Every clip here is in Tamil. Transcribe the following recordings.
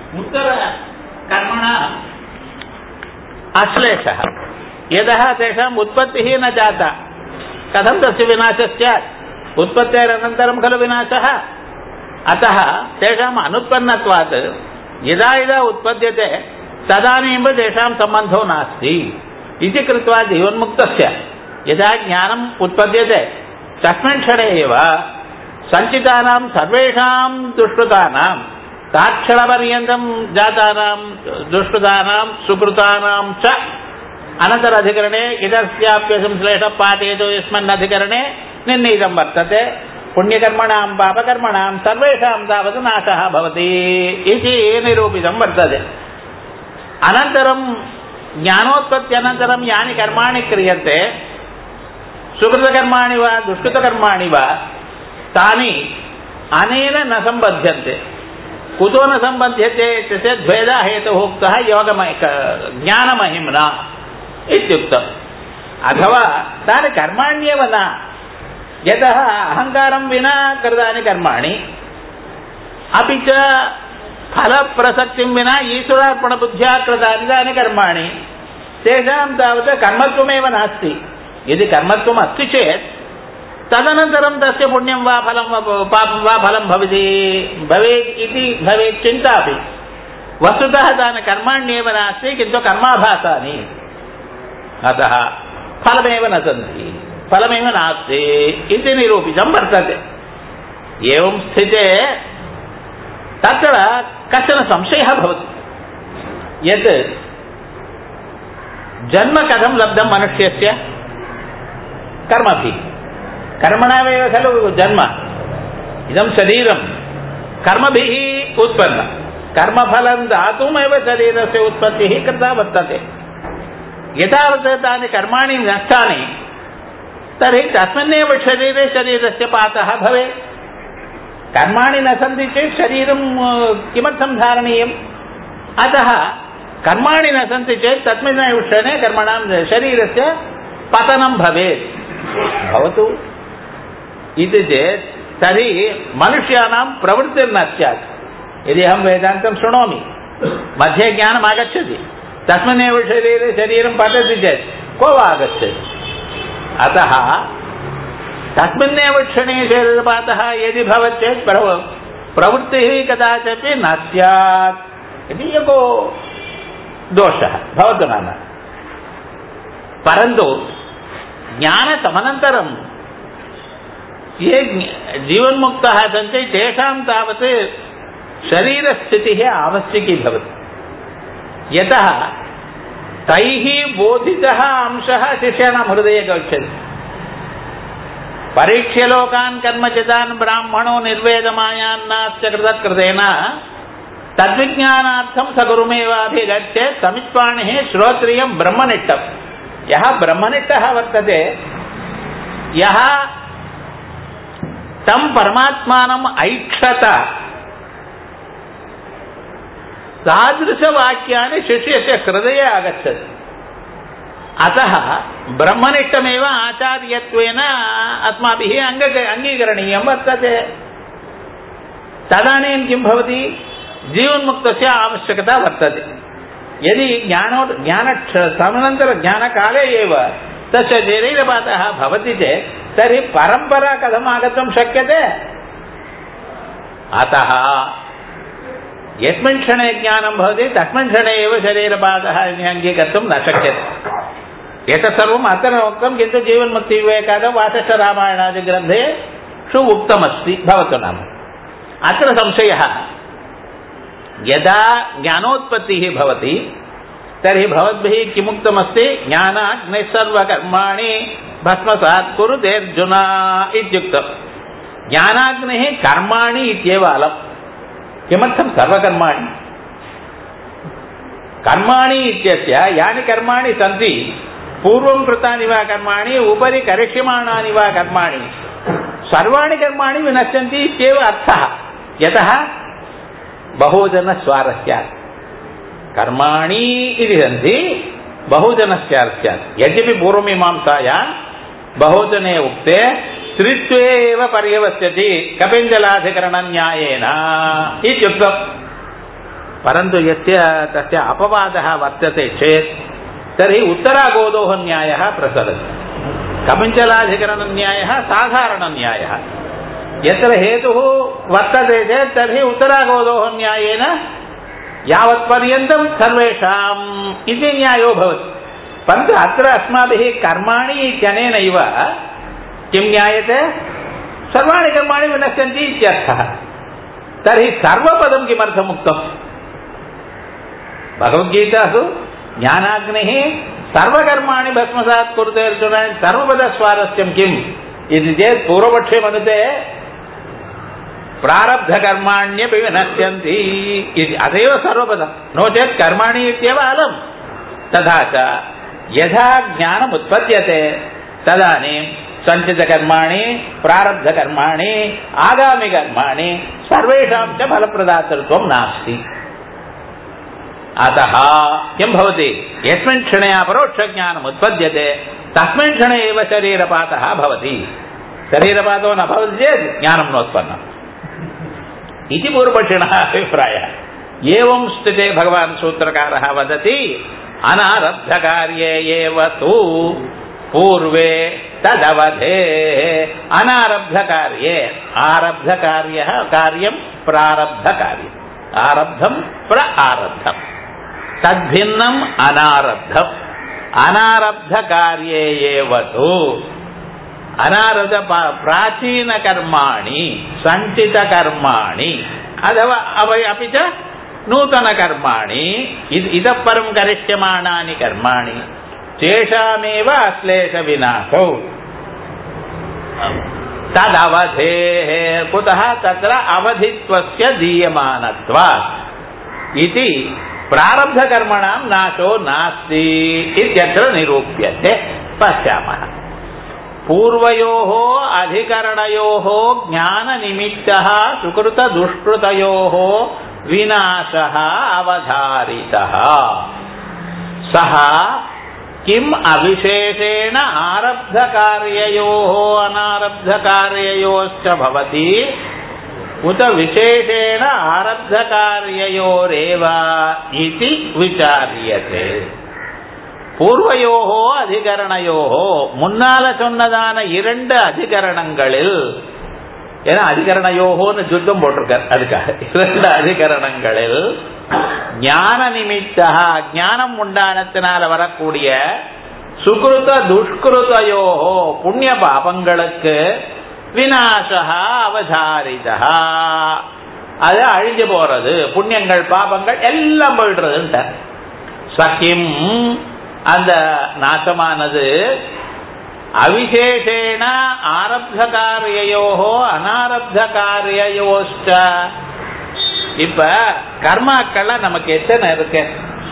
उत्तरकर्मणा अश्लेषः यतः तेषाम् उत्पत्तिः न जाता कथं तस्य विनाशः स्यात् उत्पत्तेरनन्तरं खलु विनाशः अतः तेषाम् अनुत्पन्नत्वात् यदा यदा उत्पद्यते तदानीमेव तेषां सम्बन्धो नास्ति इति कृत्वा जीवन्मुक्तस्य यदा ज्ञानम् उत्पद्यते तस्मिन् क्षणे एव सञ्चितानां सर्वेषां दुष्कृतानां ताक्षणपर्यन्तं जातानां दुष्कृतानां सुकृतानां च अनन्तराधिकरणे इदस्याप्यसंश्लेषः पाठयतु यस्मिन्नधिकरणे निर्णीतं वर्तते पुण्यकर्मणां पापकर्मणां सर्वेषां तावत् नाशः भवति इति निरूपितं वर्तते अनन्तरं ज्ञानोत्पत्त्यनन्तरं यानि कर्माणि क्रियन्ते सुकृतकर्माणि वा दुष्कृतकर्माणि वा तानि अनेन न सम्बध्यन्ते कुतो न सम्बध्यते चेत् द्वेधा हेतुः उक्तः योगमय ज्ञानमहिम्ना इत्युक्तम् अथवा तानि कर्माण्येव न यतः अहङ्कारं विना कृतानि कर्माणि अपि च फलप्रसक्तिं विना ईश्वरार्पणबुद्ध्या कृतानि तानि कर्माणि तेषां तावत् कर्मत्वमेव नास्ति यदि कर्मत्वम् अस्ति चेत् तदनन्तरं तस्य पुण्यं वा फलं वा पापं वा फलं भवति भवेत् इति भवेत् चिन्तापि वस्तुतः तानि कर्माण्येव नास्ति किन्तु कर्माभासानि अतः फलमेव न सन्ति फलमेव नास्ति इति निरूपितं वर्तते एवं स्थिते तत्र कश्चन संशयः भवति यत् जन्म कथं लब्धं मनुष्यस्य कर्मभिः कर्मणामेव खलु जन्म इदं शरीरं कर्मभिः उत्पन्नं कर्मफलं दातुमेव शरीरस्य उत्पत्तिः कृता वर्तते यथावत् तानि कर्माणि नष्टानि तर्हि तस्मिन्नेव शरीरे शरीरस्य पातः भवेत् कर्माणि न सन्ति चेत् शरीरं किमर्थं धारणीयम् अतः कर्माणि न सन्ति चेत् तस्मिन्नेव क्षणे कर्मणां शरीरस्य पतनं भवेत् भवतु इति चेत् तर्हि मनुष्याणां प्रवृत्तिर्न स्यात् यदि अहं वेदान्तं शृणोमि मध्ये ज्ञानम् आगच्छति तस्मिन्नेव शरीरे शरीरं पतति चेत् को वा आगच्छति अतः तस्मिन्नेव क्षणे शरीरपातः यदि भवति चेत् प्रवृत्तिः कदाचित् न स्यात् इति एको दोषः भवतु नाम परन्तु ज्ञानसमनन्तरं ये जीवन्मुक्ताः सन्ति तेषां तावत् शरीरस्थितिः आवश्यकी भवति यतः तैः बोधितः अंशः शिष्याणां हृदये गच्छति परीक्ष्यलोकान् कर्मचितान् ब्राह्मणो निर्वेदमायान्नास्य कृतकृतेन तद्विज्ञानार्थं सगुरुमेवाभिगच्छेत् समित्पाणिः श्रोत्रियं ब्रह्मनिष्ठम् यः ब्रह्मनिष्ठः वर्तते यः तं परमात्मानम् ऐक्षत तादृशवाक्यानि शिष्यस्य हृदये आगच्छति अतः ब्रह्मनिष्ठमेव आचार्यत्वेन अस्माभिः अङ्ग अङ्गीकरणीयं वर्तते तदानीं किं भवति जीवन्मुक्तस्य आवश्यकता वर्तते यदि ज्ञानो ज्ञान समनन्तरज्ञानकाले एव तस्य शरीरपातः भवति चेत् तर्हि परम्परा कथम् आगन्तुं शक्यते अतः यस्मिन् क्षणे ज्ञानं भवति तस्मिन् क्षणे एव शरीरपातः अङ्गीकर्तुं न शक्यते एतत् सर्वम् अत्र उक्तं किन्तु जीवन्मुक्तिविवेकाद वासिष्ठरामायणादिग्रन्थेषु उक्तमस्ति भवतु नाम अत्र संशयः यदा ज्ञानोत्पत्तिः भवति तर्हि भवद्भिः किमुक्तमस्ति ज्ञानाग्निः सर्वकर्माणि भस्मसात् कुरुतेऽर्जुन इत्युक्तम् ज्ञानाग्निः कर्माणि इत्येव अलम् किमर्थं सर्वकर्माणि कर्माणि इत्यस्य यानि कर्माणि सन्ति पूर्वं कृतानि वा कर्माणि उपरि करिष्यमाणानि वा कर्माणि सर्वाणि कर्माणि विनश्यन्ति इत्येव अर्थः यतः बहुजनस्वारस्यात् कर्माणि इति सन्ति बहुजनस्यार्स्यात् यद्यपि पूर्वमीमांसायां बहुजने उक्ते त्रित्वे एव पर्यवस्यति कपिञ्जलाधिकरणन्यायेन इत्युक्तम् परन्तु यस्य तस्य अपवादः वर्तते चेत् तर्हि उत्तरागोदोः न्यायः प्रचलति कपिञ्चलाधिकरणन्यायः साधारणन्यायः यत्र हेतुः वर्तते चेत् तर्हि उत्तरागोदोः न्यायेन यावत्पर्यन्तं सर्वेषाम् इति न्यायो भवति परन्तु अत्र अस्माभिः कर्माणि इत्यनेनैव किं ज्ञायते सर्वाणि कर्माणि विनश्यन्ति इत्यर्थः तर्हि सर्वपदं किमर्थम् उक्तम् भगवद्गीतासु ज्ञानाग्निः सर्वकर्माणि भस्मसात् कुरुते अर्जुन सर्वपदस्वारस्यं किम् इति चेत् पूर्वपक्षे मनुते प्रारब्धकर्माण्यपि विनश्यन्ति इति अतएव सर्वपदं नो चेत् कर्माणि इत्येव अलम् तथा च यथा ज्ञानम् उत्पद्यते तदानीं सञ्चितकर्माणि प्रारब्धकर्माणि आगामिकर्माणि सर्वेषां च फलप्रदातृत्वं नास्ति अतः किं भवति यस्मिन् क्षणे अपरोक्षज्ञानम् उत्पद्यते तस्मिन् क्षणे एव शरीरपातः भवति शरीरपातो न भवति चेत् ज्ञानं नोत्पन्नम् इति पूर्वपक्षिणः अभिप्रायः एवं स्थिते भगवान् सूत्रकारः वदति अनारब्धकार्ये एव तु पूर्वे तदवधे अनारब्धकार्ये आरब्धकार्यः कार्यं प्रारब्धकार्यम् आरब्धं प्र आरब्धम् तद्भिन्नम् अनारब्धम् अनारब्धकार्ये एव तु अनारब्ध प्राचीनकर्माणि सञ्चितकर्माणि अथवा अपि च नूतनकर्माणि इतः परं करिष्यमाणानि कर्माणि तेषामेव अश्लेषविनाशौ तदवधेः कुतः तत्र अवधित्वस्य दीयमानत्वात् इति प्रारब्धकर्मणां नाशो नास्ति इत्यत्र निरूप्यते पश्यामः पूर्वयोः अधिकरणयोः ज्ञाननिमित्तः सुकृतदुष्कृतयोः विनाशः अवधारितः सः किम् अविशेषेण आरब्धकार्ययोः अनारब्धकार्ययोश्च भवति उत विशेषेण आरब्धकार्ययोरेव इति विचार्यते பூர்வயோகோ அதிகரணயோகோ முன்னால சொன்னதான இரண்டு அதிகரணங்களில் ஏன்னா அதிகரணயோகோன்னு சுத்தம் போட்டிருக்கார் அதுக்காக இரண்டு அதிகரணங்களில் ஞான நிமித்தா ஞானம் உண்டானத்தினால வரக்கூடிய சுகிருத துஷ்கிருதயோகோ புண்ணிய பாபங்களுக்கு விநாசா அவதாரிதா அது அழிஞ்சு போறது புண்ணியங்கள் பாபங்கள் எல்லாம் போயிடுறதுன்ட்டு சகிம் அந்த நாசமானது அவிசேஷேன ஆரப்த காரியயோகோ அனாரப்த காரியயோஷ்ட இப்ப கர்மாக்கள்ல நமக்கு எத்தனை இருக்கு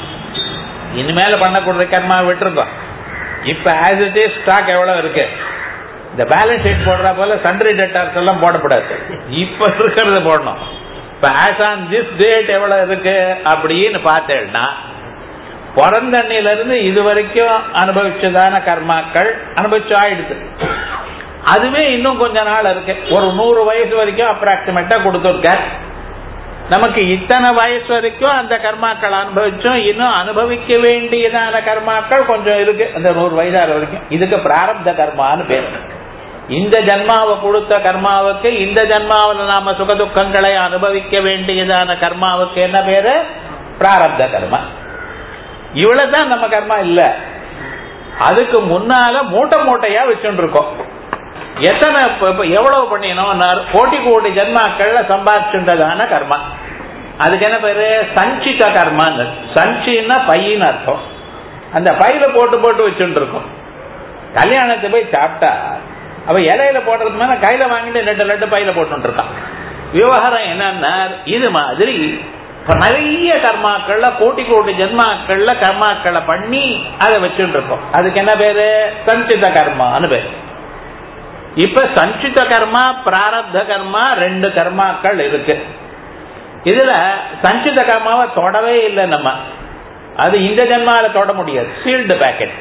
இனிமேல பண்ணக்கூடிய கர்மா விட்டுருக்கோம் இப்ப ஆஸ் இட் இஸ் ஸ்டாக் எவ்வளவு இருக்கு இந்த பேலன்ஸ் ஷீட் போடுற போல சண்டரி டேட்டாஸ் எல்லாம் போடக்கூடாது இப்ப இருக்கிறது போடணும் இப்ப ஆஸ் ஆன் திஸ் டேட் எவ்வளவு இருக்கு அப்படின்னு பார்த்தேன்னா பிறந்தண்ணில இருந்து இது வரைக்கும் அனுபவிச்சதான கர்மாக்கள் அனுபவிச்சு ஆயிடுது அதுவே இன்னும் கொஞ்ச நாள் இருக்கு ஒரு நூறு வயசு வரைக்கும் அப்ராக்சிமேட்டா கொடுத்துருக்க நமக்கு இத்தனை வயசு வரைக்கும் அந்த கர்மாக்கள் அனுபவிச்சோம் இன்னும் அனுபவிக்க வேண்டியதான கர்மாக்கள் கொஞ்சம் இருக்கு அந்த நூறு வயதான வரைக்கும் இதுக்கு பிராரப்த கர்மான்னு பேர் இந்த ஜன்மாவை கொடுத்த கர்மாவுக்கு இந்த ஜன்மாவில் நாம சுகதுக்கங்களை அனுபவிக்க வேண்டியதான கர்மாவுக்கு என்ன பேரு பிராரப்த கர்மா இவ்வளவுதான் நம்ம கர்மா இல்ல அதுக்கு முன்னால மூட்டை மூட்டையா வச்சுட்டு இருக்கோம் எத்தனை எவ்வளவு பண்ணினோம் கோட்டி கோடி ஜென்மாக்கள்ல சம்பாதிச்சுன்றதான கர்மா அதுக்கு என்ன பேரு சஞ்சித கர்மான்னு சஞ்சின்னா பையின்னு அர்த்தம் அந்த பையில போட்டு போட்டு வச்சுட்டு இருக்கோம் கல்யாணத்தை போய் சாப்பிட்டா அவ இலையில போடுறது மேல கையில வாங்கிட்டு ரெண்டு லட்டு பையில போட்டு இருக்கான் விவகாரம் என்னன்னா இது மாதிரி நிறைய கர்மாக்கள்ல கோட்டி கோடி ஜென்மாக்கள்ல கர்மாக்களை பண்ணி அதை வச்சுட்டு இருக்கோம் அதுக்கு என்ன பேரு சஞ்சித கர்மான்னு பேரு இப்ப சஞ்சித கர்மா பிராரப்த கர்மா ரெண்டு கர்மாக்கள் இருக்கு இதுல சஞ்சித கர்மாவை தொடவே இல்லை நம்ம அது இந்த ஜென்மாவில தொட முடியாது சீல்டு பேக்கெட்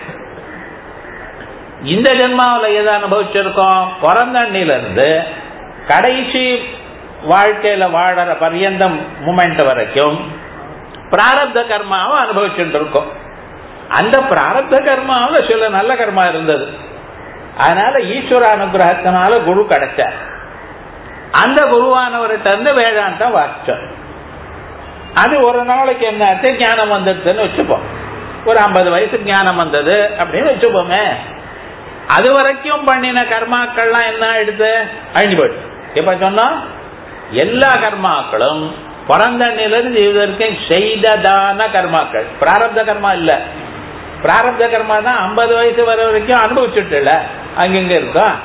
இந்த ஜென்மாவில் எதை அனுபவிச்சிருக்கோம் பிறந்தண்ணில இருந்து கடைசி வாழ்க்கையில வாழற பரியந்தம் மூமெண்ட் வரைக்கும் பிராரப்த கர்மாவை அனுபவிச்சுட்டு இருக்கோம் அந்த பிராரப்த கர்மாவில சில நல்ல கர்மா இருந்தது அதனால ஈஸ்வர அனுகிரகத்தினால குரு கிடைச்சார் அந்த குருவானவர்கிட்ட இருந்து வேதாந்தம் வாசிச்சோம் அது ஒரு நாளைக்கு என்ன ஞானம் வந்துடுதுன்னு வச்சுப்போம் ஒரு ஐம்பது வயசு ஞானம் வந்தது அப்படின்னு வச்சுப்போமே அது வரைக்கும் பண்ணின கர்மாக்கள்லாம் என்ன ஆயிடுது அழிஞ்சு போயிடுது இப்ப சொன்னா எல்லா கர்மாக்களும் பிறந்தண்ணிலிருந்து இதுவரைக்கும் செய்ததான கர்மாக்கள் பிராரப்த கர்மா இல்ல பிராரப்த கர்மா தான் ஐம்பது வயசு வர வரைக்கும் அனுபவிச்சுட்டுல அங்கங்க இருக்கும்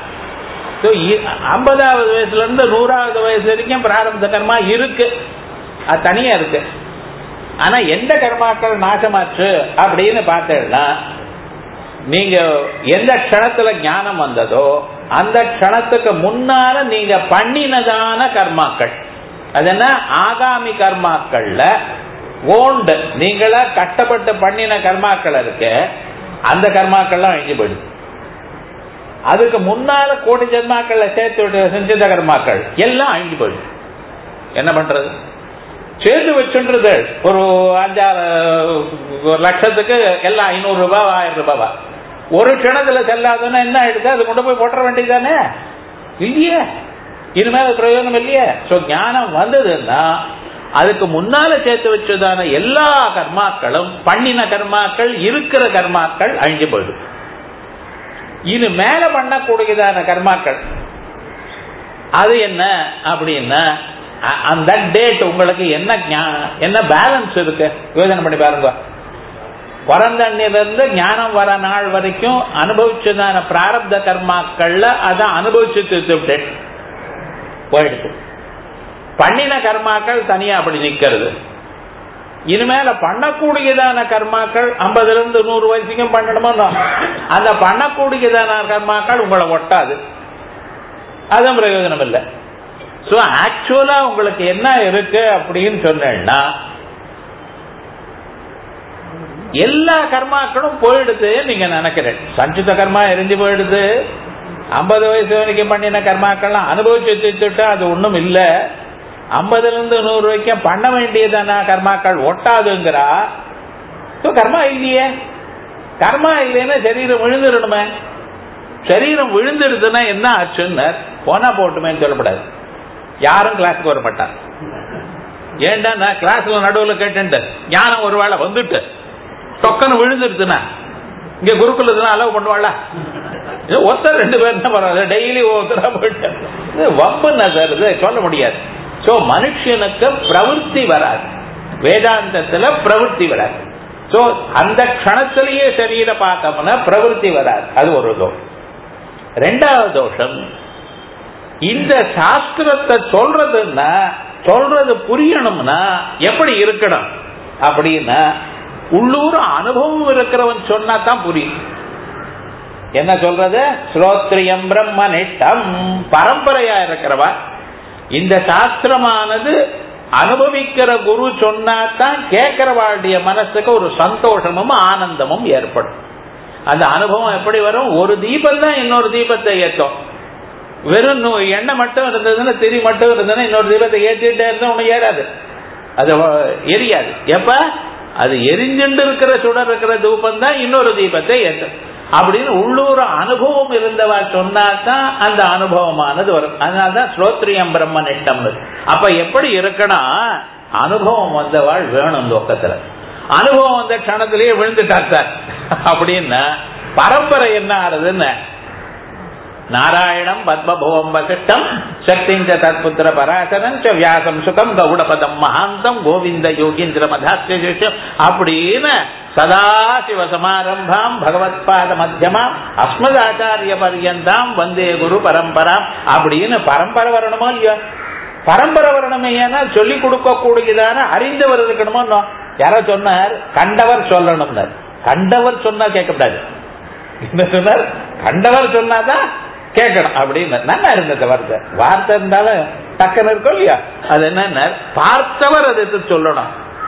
ஐம்பதாவது வயசுல இருந்து நூறாவது வயசு வரைக்கும் பிராரப்த கர்மா இருக்கு அது தனியா இருக்கு ஆனா எந்த கர்மாக்கள் நாசமாச்சு அப்படின்னு பார்த்தேன்னா நீங்க எந்த க்ஷணத்துல ஞானம் வந்ததோ அந்த க்ஷணத்துக்கு முன்னால நீங்க பண்ணினதான கர்மாக்கள் அது என்ன ஆகாமி கர்மாக்கள்ல ஓண்டு நீங்களா கஷ்டப்பட்டு பண்ணின கர்மாக்கள் இருக்கு அந்த கர்மாக்கள்லாம் அழிஞ்சு போயிடுது அதுக்கு முன்னால கோடி ஜென்மாக்கள்ல சேர்த்து விட்டு செஞ்ச கர்மாக்கள் எல்லாம் அழிஞ்சு போயிடுது என்ன பண்றது சேர்த்து வச்சுன்றது ஒரு அஞ்சாறு ஒரு லட்சத்துக்கு எல்லாம் ஐநூறு ரூபாய் ஆயிரம் ரூபாவா ஒரு க்ஷணத்துல செல்லாதுன்னா என்ன ஆயிடுது அது கொண்டு போய் போட்டுற வேண்டியதானே இல்லையே இனிமேல் பிரயோஜனம் இல்லையே சோ ஞானம் வந்ததுன்னா அதுக்கு முன்னால சேர்த்து வச்சதான எல்லா கர்மாக்களும் பண்ணின கர்மாக்கள் இருக்கிற கர்மாக்கள் அழிஞ்சு போயிடும் இது மேல பண்ணக்கூடியதான கர்மாக்கள் அது என்ன அப்படின்னா அந்த டேட் உங்களுக்கு என்ன என்ன பேலன்ஸ் இருக்கு யோஜனை பண்ணி பாருங்க பிறந்தண்ணிலிருந்து ஞானம் வர நாள் வரைக்கும் அனுபவிச்சதான பிராரப்த கர்மாக்கள்ல அதான் அனுபவிச்சு தீர்த்துவிட்டேன் போயிடுது பண்ணின கர்மாக்கள் தனியா அப்படி நிக்கிறது இனிமேல பண்ணக்கூடியதான கர்மாக்கள் ஐம்பதுல இருந்து நூறு வயசுக்கும் பண்ணணுமோ அந்த பண்ணக்கூடியதான கர்மாக்கள் உங்களை ஒட்டாது அதுவும் பிரயோஜனம் இல்லை ஸோ ஆக்சுவலா உங்களுக்கு என்ன இருக்கு அப்படின்னு சொன்னேன்னா எல்லா கர்மாக்களும் போயிடுது நீங்க நினைக்கிறேன் சஞ்சித கர்மா எரிஞ்சு போயிடுது ஐம்பது வயசு வரைக்கும் பண்ணின கர்மாக்கள்லாம் அனுபவிச்சு தீர்த்துட்டா அது ஒன்றும் இல்லை ஐம்பதுல இருந்து நூறு வரைக்கும் பண்ண வேண்டியதான கர்மாக்கள் ஒட்டாதுங்கிறா கர்மா இல்லையே கர்மா இல்லைன்னா சரீரம் விழுந்துடணுமே சரீரம் விழுந்துடுதுன்னா என்ன ஆச்சுன்னு போனா போட்டுமேன்னு சொல்லப்படாது யாரும் கிளாஸுக்கு வர மாட்டாங்க ஏன்டா நான் கிளாஸ்ல நடுவில் கேட்டு ஞானம் ஒரு வேளை வந்துட்டு டொக்கன்னு விழுந்துருச்சுன்னா இங்க குருகுலத்துல அலோவ் பண்ணுவாள ஒருத்தர் ரெண்டு பேர் தான் பரவாயில்ல டெய்லி ஒருத்தரா போயிட்டு வம்புன்னா சார் இது சொல்ல முடியாது சோ மனுஷனுக்கு பிரவருத்தி வராது வேதாந்தத்துல பிரவருத்தி வராது சோ அந்த க்ஷணத்திலேயே சரீர பார்த்தோம்னா பிரவருத்தி வராது அது ஒரு தோஷம் ரெண்டாவது தோஷம் இந்த சாஸ்திரத்தை சொல்றதுன்னா சொல்றது புரியணும்னா எப்படி இருக்கணும் அப்படின்னா உள்ளூர் அனுபவம் இருக்கிறவன் சொன்னா தான் புரியும் என்ன சொல்றது ஸ்ரோத்ரியம் பிரம்ம நிட்டம் பரம்பரையா இருக்கிறவா இந்த சாஸ்திரமானது அனுபவிக்கிற குரு சொன்னா தான் கேட்கிறவாளுடைய மனசுக்கு ஒரு சந்தோஷமும் ஆனந்தமும் ஏற்படும் அந்த அனுபவம் எப்படி வரும் ஒரு தீபம் தான் இன்னொரு தீபத்தை ஏற்றும் வெறும் எண்ணெய் மட்டும் இருந்ததுன்னா திரி மட்டும் இருந்ததுன்னா இன்னொரு தீபத்தை ஏற்றிட்டே இருந்தா ஒண்ணு ஏறாது அது எரியாது எப்ப அது எரிஞ்சுட்டு இருக்கிற சுடர் இருக்கிற தூபம் தான் இன்னொரு தீபத்தை ஏற்றும் அப்படின்னு உள்ளூர் அனுபவம் இருந்தவா சொன்னாதான் அந்த அனுபவமானது வரும் அதனால்தான் ஸ்ரோத்ரியம் பிரம்ம நிட்டம் அப்ப எப்படி இருக்கணும் அனுபவம் வந்தவாள் வேணும் நோக்கத்துல அனுபவம் வந்த க்ஷணத்திலேயே விழுந்துட்டா சார் அப்படின்னா பரம்பரை என்ன ஆறுதுன்னு நாராயணம் பத்மபுவம் வசிஷ்டம் சக்திஞ்ச தத்புத்திர பராசரம் ச வியாசம் சுகம் கௌடபதம் மகாந்தம் கோவிந்த யோகீந்திர மதாசியம் அப்படின்னு சதாசிவ சமாரம்பாம் பகவத்பாத மத்தியமாம் அஸ்மதாச்சாரிய பரியந்தாம் வந்தே குரு பரம்பராம் அப்படின்னு பரம்பரை வரணுமோ இல்லையோ பரம்பரை வரணுமே ஏன்னா சொல்லிக் கொடுக்க கூடியதான அறிந்தவர் இருக்கணுமோ யாரோ சொன்னார் கண்டவர் சொல்லணும்னார் கண்டவர் சொன்னா கேட்கக்கூடாது என்ன சொன்னார் கண்டவர் சொன்னாதான் கேட்கணும் அப்படின்னு நல்லா இருந்தது வார்த்தை வார்த்தை இருந்தாலும் டக்குன்னு இருக்கும் இல்லையா அது என்ன பார்த்தவர் அதை சொல்லணும்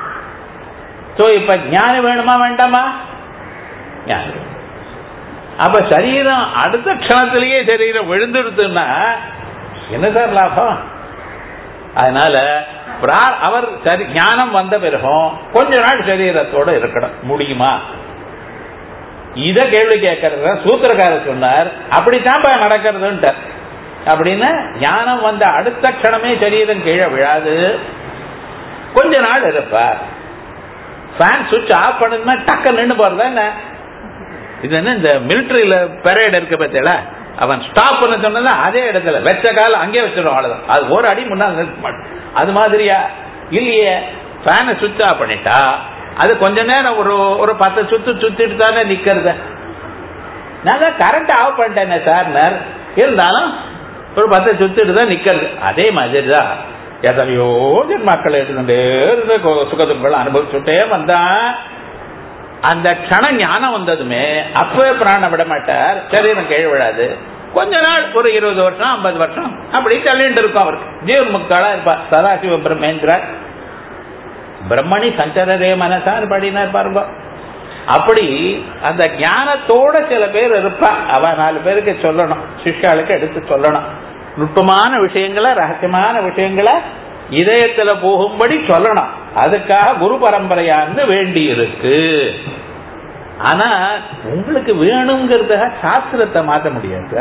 சோ இப்ப ஞானம் வேணுமா வேண்டாமா ஞானம் அப்ப சரீரம் அடுத்த க்ஷணத்திலேயே சரீரம் விழுந்துடுதுன்னா என்ன சார் லாபம் அதனால பிரா- அவர் சரி ஞானம் வந்த பிறகும் கொஞ்ச நாள் சரீரத்தோட இருக்கணும் முடியுமா இத கேள்வி கேட்கறத சூத்திரக்காரர் சொன்னார் அப்படித்தான் நடக்கிறதுன்ட்டு அப்படின்னு ஞானம் வந்த அடுத்த க்ஷணமே சரீரம் கீழே விழாது கொஞ்ச நாள் இருப்பார் ஃபேன் சுவிட்ச் ஆஃப் பண்ணதுமே டக்க நின்று போறதா என்ன இது என்ன இந்த மிலிட்டரியில பெரேட் இருக்கு பார்த்தீங்களா அவன் ஸ்டாப் பண்ண சொன்னது அதே இடத்துல வெச்ச கால அங்கே வச்சிடும் அவ்வளவுதான் அது ஒரு அடி முன்னால் நிறுத்த மாட்டோம் அது மாதிரியா இல்லையே ஃபேனை சுவிட்ச் ஆஃப் பண்ணிட்டா அது கொஞ்ச நேரம் ஒரு ஒரு பத்து சுத்து சுத்திட்டு தானே நிக்கிறது நான் தான் கரண்ட் ஆஃப் பண்ணிட்டேனே சார் இருந்தாலும் ஒரு பத்து சுத்திட்டு தான் நிக்கிறது அதே மாதிரி தான் எத்தனையோ ஜென்மாக்கள் எடுத்துட்டே இருந்து சுகதுக்கள் அனுபவிச்சுட்டே வந்தான் அந்த க்ஷண ஞானம் வந்ததுமே அப்பவே பிராணம் விட மாட்டார் சரீரம் கீழ் விடாது கொஞ்ச நாள் ஒரு இருபது வருஷம் ஐம்பது வருஷம் அப்படி தள்ளிட்டு இருக்கும் அவருக்கு ஜீவன் முக்தாளா இருப்பார் சதாசிவ பிரம்மேந்திரர் பிரம்மணி சஞ்சரரே மனசார் பாடினார் பாருங்க அப்படி அந்த ஞானத்தோட சில பேர் இருப்பா அவ நாலு பேருக்கு சொல்லணும் சிஷ்யாளுக்கு எடுத்து சொல்லணும் நுட்பமான விஷயங்களை ரகசியமான விஷயங்களை இதயத்துல போகும்படி சொல்லணும் அதுக்காக குரு பரம்பரையான்னு வேண்டி இருக்கு ஆனா உங்களுக்கு வேணுங்கிறதுக்காக சாஸ்திரத்தை மாற்ற முடியாது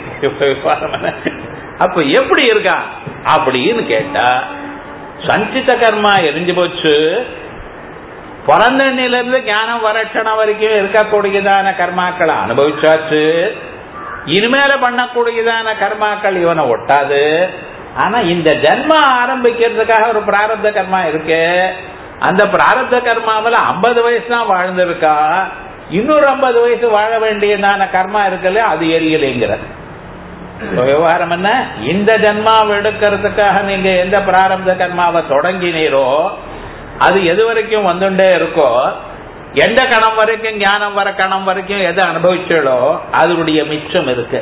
அப்ப எப்படி இருக்கா அப்படின்னு கேட்டா சஞ்சித கர்மா எரிஞ்சு போச்சு பிறந்த இருந்து ஞானம் வரட்சணம் வரைக்கும் இருக்கக்கூடியதான கர்மாக்களை அனுபவிச்சாச்சு இனிமேல பண்ணக்கூடியதான கர்மாக்கள் இவனை ஒட்டாது ஆனா இந்த ஜென்மா ஆரம்பிக்கிறதுக்காக ஒரு பிராரப்த கர்மா இருக்கு அந்த பிராரப்த கர்மாவில ஐம்பது வயசு தான் வாழ்ந்திருக்கா இன்னொரு ஐம்பது வயசு வாழ வேண்டியதான கர்மா இருக்குல்ல அது எரியலைங்கிற விவகாரம் என்ன இந்த ஜென்மாவை எடுக்கிறதுக்காக நீங்க எந்த பிராரப்த கர்மாவை தொடங்கினீரோ அது எது வரைக்கும் வந்துட்டே இருக்கோ எந்த கணம் வரைக்கும் ஞானம் வர கணம் வரைக்கும் எதை அனுபவிச்சோ அதனுடைய மிச்சம் இருக்கு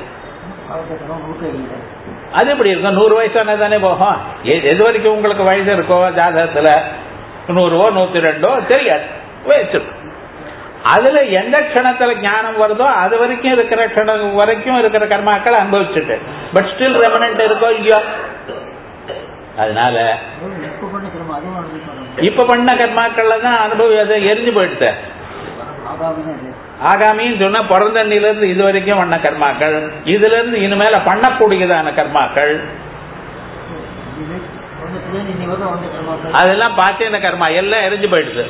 அது எப்படி இருக்கும் நூறு வயசான தானே போகும் எ- எது வரைக்கும் உங்களுக்கு வயசு இருக்கோ ஜாதகத்துல நூறுவோ நூத்தி ரெண்டோ தெரியாது வச்சிருக்கும் அதுல எந்த க்ஷணத்துல ஞானம் வருதோ அது வரைக்கும் இருக்கிற க்ஷணம் வரைக்கும் இருக்கிற கர்மாக்களை அனுபவிச்சுட்டு பட் ஸ்டில் ரெமனன்ட் இருக்கோ இல்லையோ அதனால இப்ப பண்ண திரும்ப அதுவும் அனுபவிக்கணும் இப்ப பண்ண கர்மாக்கள்ல தான் அனுபவி அதை எரிஞ்சு போயிடுச்சு ஆகாமனே அது ஆகாமின்னு சொன்னா பிறந்த இருந்து இது வரைக்கும் பண்ண கர்மாக்கள் இதுல இருந்து இனிமேல பண்ணக்கூடியதான கர்மாக்கள் இது ஒன்றுத்துல இன்னி வரும் வந்து கர்மாக்கள் அதெல்லாம் பாத்தீன கர்மா எல்லாம் எரிஞ்சு போயிடுது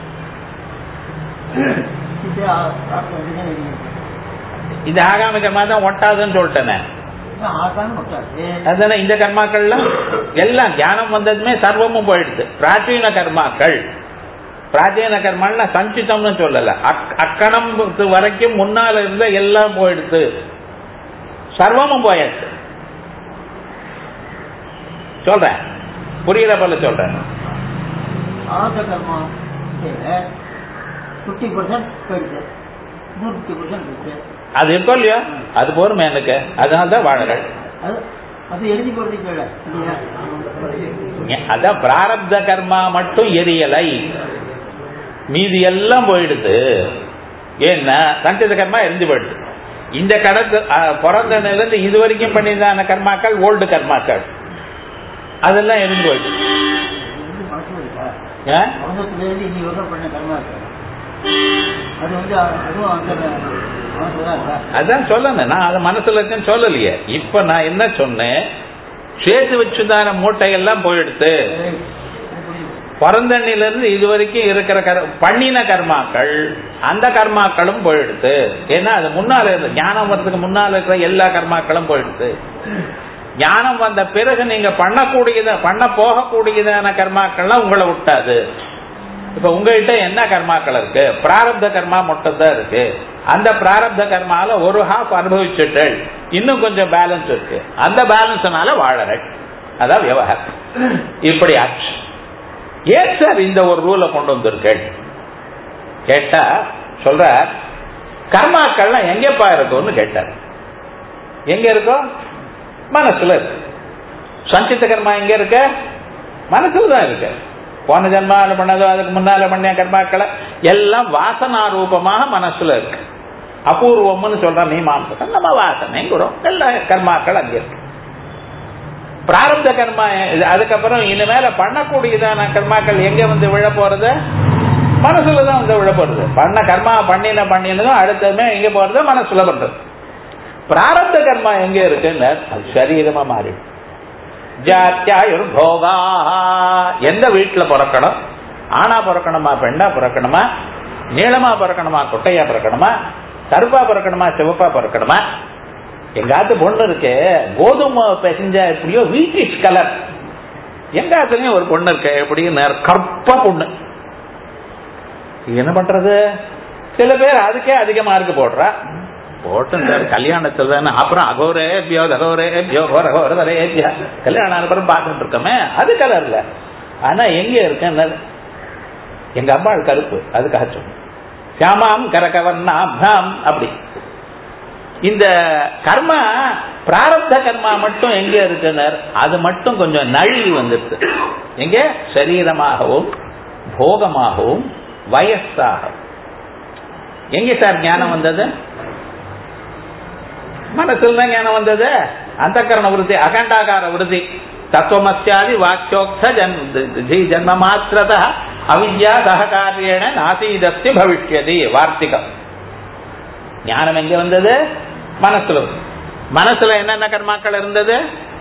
இது ஆ- ஆ- இதுதான் இது. இது ஆகாமி கர்மா தான் ஒட்டாதுன்னு சொல்லிட்டேனே இன்னும் ஆகாம ஒட்டாது அதுதானே இந்த கர்மாக்கள்லாம் எல்லாம் ஞானம் வந்ததுமே சர்வமும் போயிடுது பிராச்சீன கர்மாக்கள் பிராச்சீன கர்மான்னா சஞ்சிதம்னு சொல்லல அக்- அக்கணம் வரைக்கும் முன்னால இருந்த எல்லாம் போயிடுது சர்வமும் போயாச்சு சொல்றேன் புரியுற போல சொல்றேன் ஆக கர்மா ஃபிஃப்டி பர்சன்ட் போயிடுது இன்னும் ஃபிஃப்டி பர்சன்ட் இருக்கு அது இருக்கோ இல்லையோ அது போருமே எனக்கு அதனால தான் வாழறேன் அது அது எரிஞ்சு போறதுக்கு இல்லை இல்லையா அதான் பிராரப்த கர்மா மட்டும் எரியலை மீதி எல்லாம் போயிடுது ஏன்னா சஞ்சித கர்மா எரிஞ்சு போயிடுது இந்த கடத்து அஹ், பிறந்த நிலையிலிருந்து இது வரைக்கும் பண்ணியிருந்தான கர்மாக்கள் ஓல்டு கர்மாக்கள் அதெல்லாம் எரிஞ்சு போயிடுது வந்து மனசுல இருக்கா ஏன்? அவசரத்துலேருந்து இன்னி வரும் பண்ண கர்மா இருக்கு அது வந்து அ- அதுவும் அந்த மனசுல தான் இருக்கா அதான் சொல்லணும் நான் அதை மனசுல இருக்குன்னு சொல்லலையே இப்ப நான் என்ன சொன்னேன் சேர்த்து வச்சுதான மூட்டையெல்லாம் போயிடுது சரி, அது புரியுது. பிறந்தண்ணில இருந்து இது வரைக்கும் இருக்கிற கர் பண்ணின கர்மாக்கள் அந்த கர்மாக்களும் போயிடுது ஏன்னா அது முன்னால இருந்து ஞானம் வர்றதுக்கு முன்னால இருக்கிற எல்லா கர்மாக்களும் போயிடுது ஞானம் வந்த பிறகு நீங்க பண்ணக்கூடியத பண்ண போகக்கூடியதான கர்மாக்கள்லாம் உங்களை விட்டாது இப்ப உங்ககிட்ட என்ன கர்மாக்கள் இருக்கு பிராரப்த கர்மா மட்டும் தான் இருக்கு அந்த பிராரப்த கர்மால ஒரு ஹாஃப் அனுபவிச்சுட்டு இன்னும் கொஞ்சம் பேலன்ஸ் இருக்கு அந்த பேலன்ஸ்னால வாழறேன் அதான் விவகாரம் இப்படி ஆச்சு ஏன் சார் இந்த ஒரு ரூலை கொண்டு வந்திருக்கேன் கேட்டா சொல்ற கர்மாக்கள்லாம் எங்கப்பா இருக்கும்னு கேட்டார் எங்க இருக்கும் மனசுல இருக்கு சஞ்சித கர்மா எங்க இருக்க மனசுல தான் இருக்கு போன ஜென்மால பண்ணதோ அதுக்கு முன்னால பண்ண கர்மாக்களை எல்லாம் வாசனா ரூபமாக மனசுல இருக்கு அபூர்வம்னு சொல்ற மீமாம்சம் நம்ம வாசனைங்கிறோம் எல்லா கர்மாக்கள் அங்க இருக்கு பிராரப்த கர்மா இது- அதுக்கப்புறம் இனிமேல பண்ணக்கூடியதான கர்மாக்கள் எங்க வந்து விழ போறது மனசுல தான் வந்து விழ போறது பண்ண கர்மா பண்ணின பண்ணினதும் அடுத்ததுமே எங்க போறது மனசுல பண்றது பிராரப்த கர்மா எங்க இருக்குன்னு அது சரீரமா மாறி ஜாத்தியாயுர் போகா எந்த வீட்டுல பிறக்கணும் ஆணா பிறக்கணுமா பெண்ணா பிறக்கணுமா நீளமா பிறக்கணுமா குட்டையா பிறக்கணுமா கருப்பா பிறக்கணுமா சிவப்பா பிறக்கணுமா எங்க ஆத்து பொண்ணு இருக்கு கோதுமை பெசஞ்ச எப்படியோ வீட்டிஷ் கலர் எங்க ஆத்துலயும் ஒரு பொண்ணு இருக்கு எப்படின்னு கற்பா பொண்ணு என்ன பண்றது சில பேர் அதுக்கே அதிக மார்க் போடுறா போட்டும் சார் கல்யாணத்துல தானே அப்புறம் அகோரே பியோ தகோரே பியோ கோர கோரே கல்யாணம் ஆன அப்புறம் பார்த்துட்டு இருக்கோமே அது கலர்ல ஆனா எங்க இருக்கேன்னு எங்க அம்மாள் கருப்பு அதுக்காக சொன்னேன் சியாமாம் கரகவன்னாம் அப்படி இந்த கர்மா பிராரப்த கர்மா மட்டும் எங்க இருக்குனர் அது மட்டும் கொஞ்சம் நழுவி வந்துருக்கு எங்க சரீரமாகவும் போகமாகவும் வயசாக எங்க சார் ஞானம் வந்தது மனசுல தான் ஞானம் வந்தது அந்த கரண விருத்தி அகண்டாகார விருத்தி தத்துவமஸ்யாதி வாக்கியோக்த ஜன் ஜி ஜன்ம மாத்திரத அவித்யா சககாரியேன நாசீதஸ்ய பவிஷ்யதி வார்த்திகம் ஞானம் எங்க வந்தது மனசுல மனசுல என்னென்ன கர்மாக்கள் இருந்தது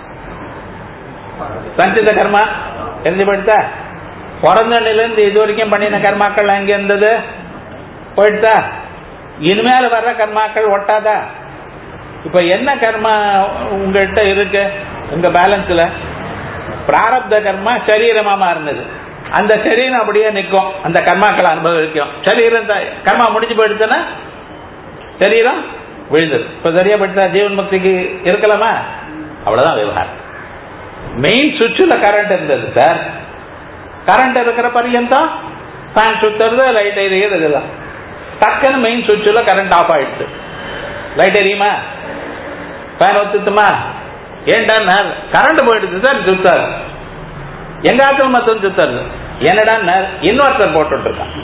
சஞ்சித கர்மா எழுதி போயிட்டா பிறந்தனிலிருந்து இது வரைக்கும் பண்ணின கர்மாக்கள் எங்க இருந்தது போயிட்டா இனிமேல் வர்ற கர்மாக்கள் ஒட்டாதா இப்ப என்ன கர்மா உங்கள்கிட்ட இருக்கு உங்க பேலன்ஸ்ல பிராரப்த கர்மா சரீரமா மாறினது அந்த சரீரம் அப்படியே நிற்கும் அந்த கர்மாக்களை அனுபவிக்கும் சரீரம் தான் கர்மா முடிஞ்சு போயிடுச்சுன்னா சரீரம் விழுந்தது இப்ப சரியா போயிட்டா ஜீவன் முக்திக்கு இருக்கலாமா அவ்வளவுதான் விவகாரம் மெயின் சுவிட்சில் கரண்ட் இருந்தது சார் கரண்ட் இருக்கிற பர்யந்தம் ஃபேன் சுத்துறது லைட் எரியுது இதெல்லாம் டக்குன்னு மெயின் சுவிட்சில் கரண்ட் ஆஃப் ஆயிடுச்சு லைட் எரியுமா ஃபேன் ஒத்துத்துமா ஏன்டா கரண்ட் போயிடுது சார் சுத்தாரு எங்க ஆத்துல மொத்தம் சுத்தாரு என்னடா இன்வெர்டர் போட்டுட்டு இருக்கான்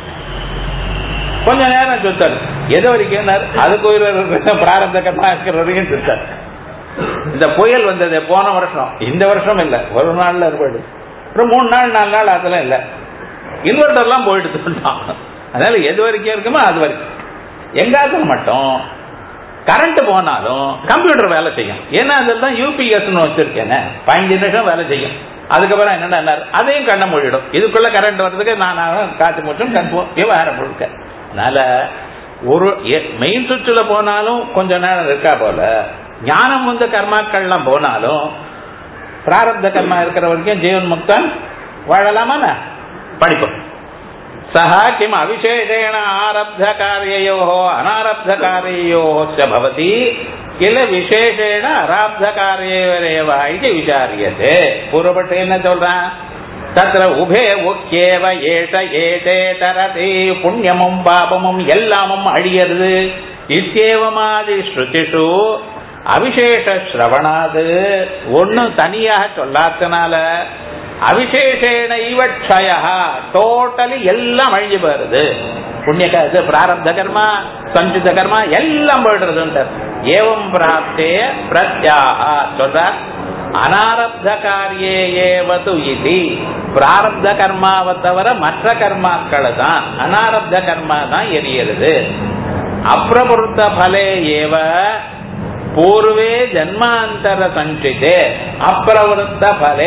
கொஞ்ச நேரம் சுத்தாரு எது வரைக்கும் அதுக்கு ஒரு பிராரந்த கர்மா இருக்கிற வரைக்கும் சுத்தாரு இந்த புயல் வந்தது போன வருஷம் இந்த வருஷம் இல்ல ஒரு நாள்ல போயிடுது அப்புறம் மூணு நாள் நாலு நாள் அதெல்லாம் இல்ல இன்வெர்டர்லாம் போயிடுதுட்டான் அதனால எது வரைக்கும் இருக்குமோ அது வரைக்கும் எங்காத்துல மட்டும் கரண்ட் போனாலும் கம்ப்யூட்டர் வேலை செய்யும் ஏன்னா அதெல்லாம் யூபிஎஸ் வச்சிருக்கேன் பதினஞ்சு நிமிஷம் வேலை செய்யும் அதுக்கப்புறம் என்னென்ன அதையும் கண்ண மூடிடும் இதுக்குள்ள கரண்ட் வர்றதுக்கு நான் காத்து மூச்சும் கண்போம் விவகாரம் முழுக்க அதனால ஒரு மெயின் சுவிட்சில் போனாலும் கொஞ்ச நேரம் இருக்கா போல ஞானம் வந்து கர்மாக்கள்லாம் போனாலும் பிராரப்த கர்மா இருக்கிற வரைக்கும் ஜீவன் முக்தன் வாழலாமா படிப்போம் சஹ கிம் அவிசேஷேண ஆரப்த காரியோ அனாரப்த காரியோ பவதி கில விசேஷேண அராப்த காரியேவரேவா இது விசாரியதே பூர்வப்பட்டு என்ன சொல்றான் தத்திர உபே உக்கேவ ஏஷ ஏதே தரதி புண்ணியமும் பாபமும் எல்லாமும் அழியறது இத்தியேவமாதி ஸ்ருதிஷு அவிசேஷ சிரவணாது ஒன்னு தனியாக சொல்லாதனால அவிசேஷேன இவட்சய டோட்டலி எல்லாம் அழிஞ்சு போயிருது புண்ணிய இது பிராரப்த கர்மா சஞ்சித கர்மா எல்லாம் போயிடுறது ஏவம் பிராப்தே பிரத்யாக சொல்ற அனாரப்த காரியே ஏவது இது பிராரப்த கர்மாவை தவிர மற்ற கர்மாக்கள் தான் அனாரப்த கர்மா தான் எரியறது அப்பிரபுத்த பலே ஏவ பூர்வே ஜன்மாந்தர சஞ்சிதே அப்பிரவருத்த பலே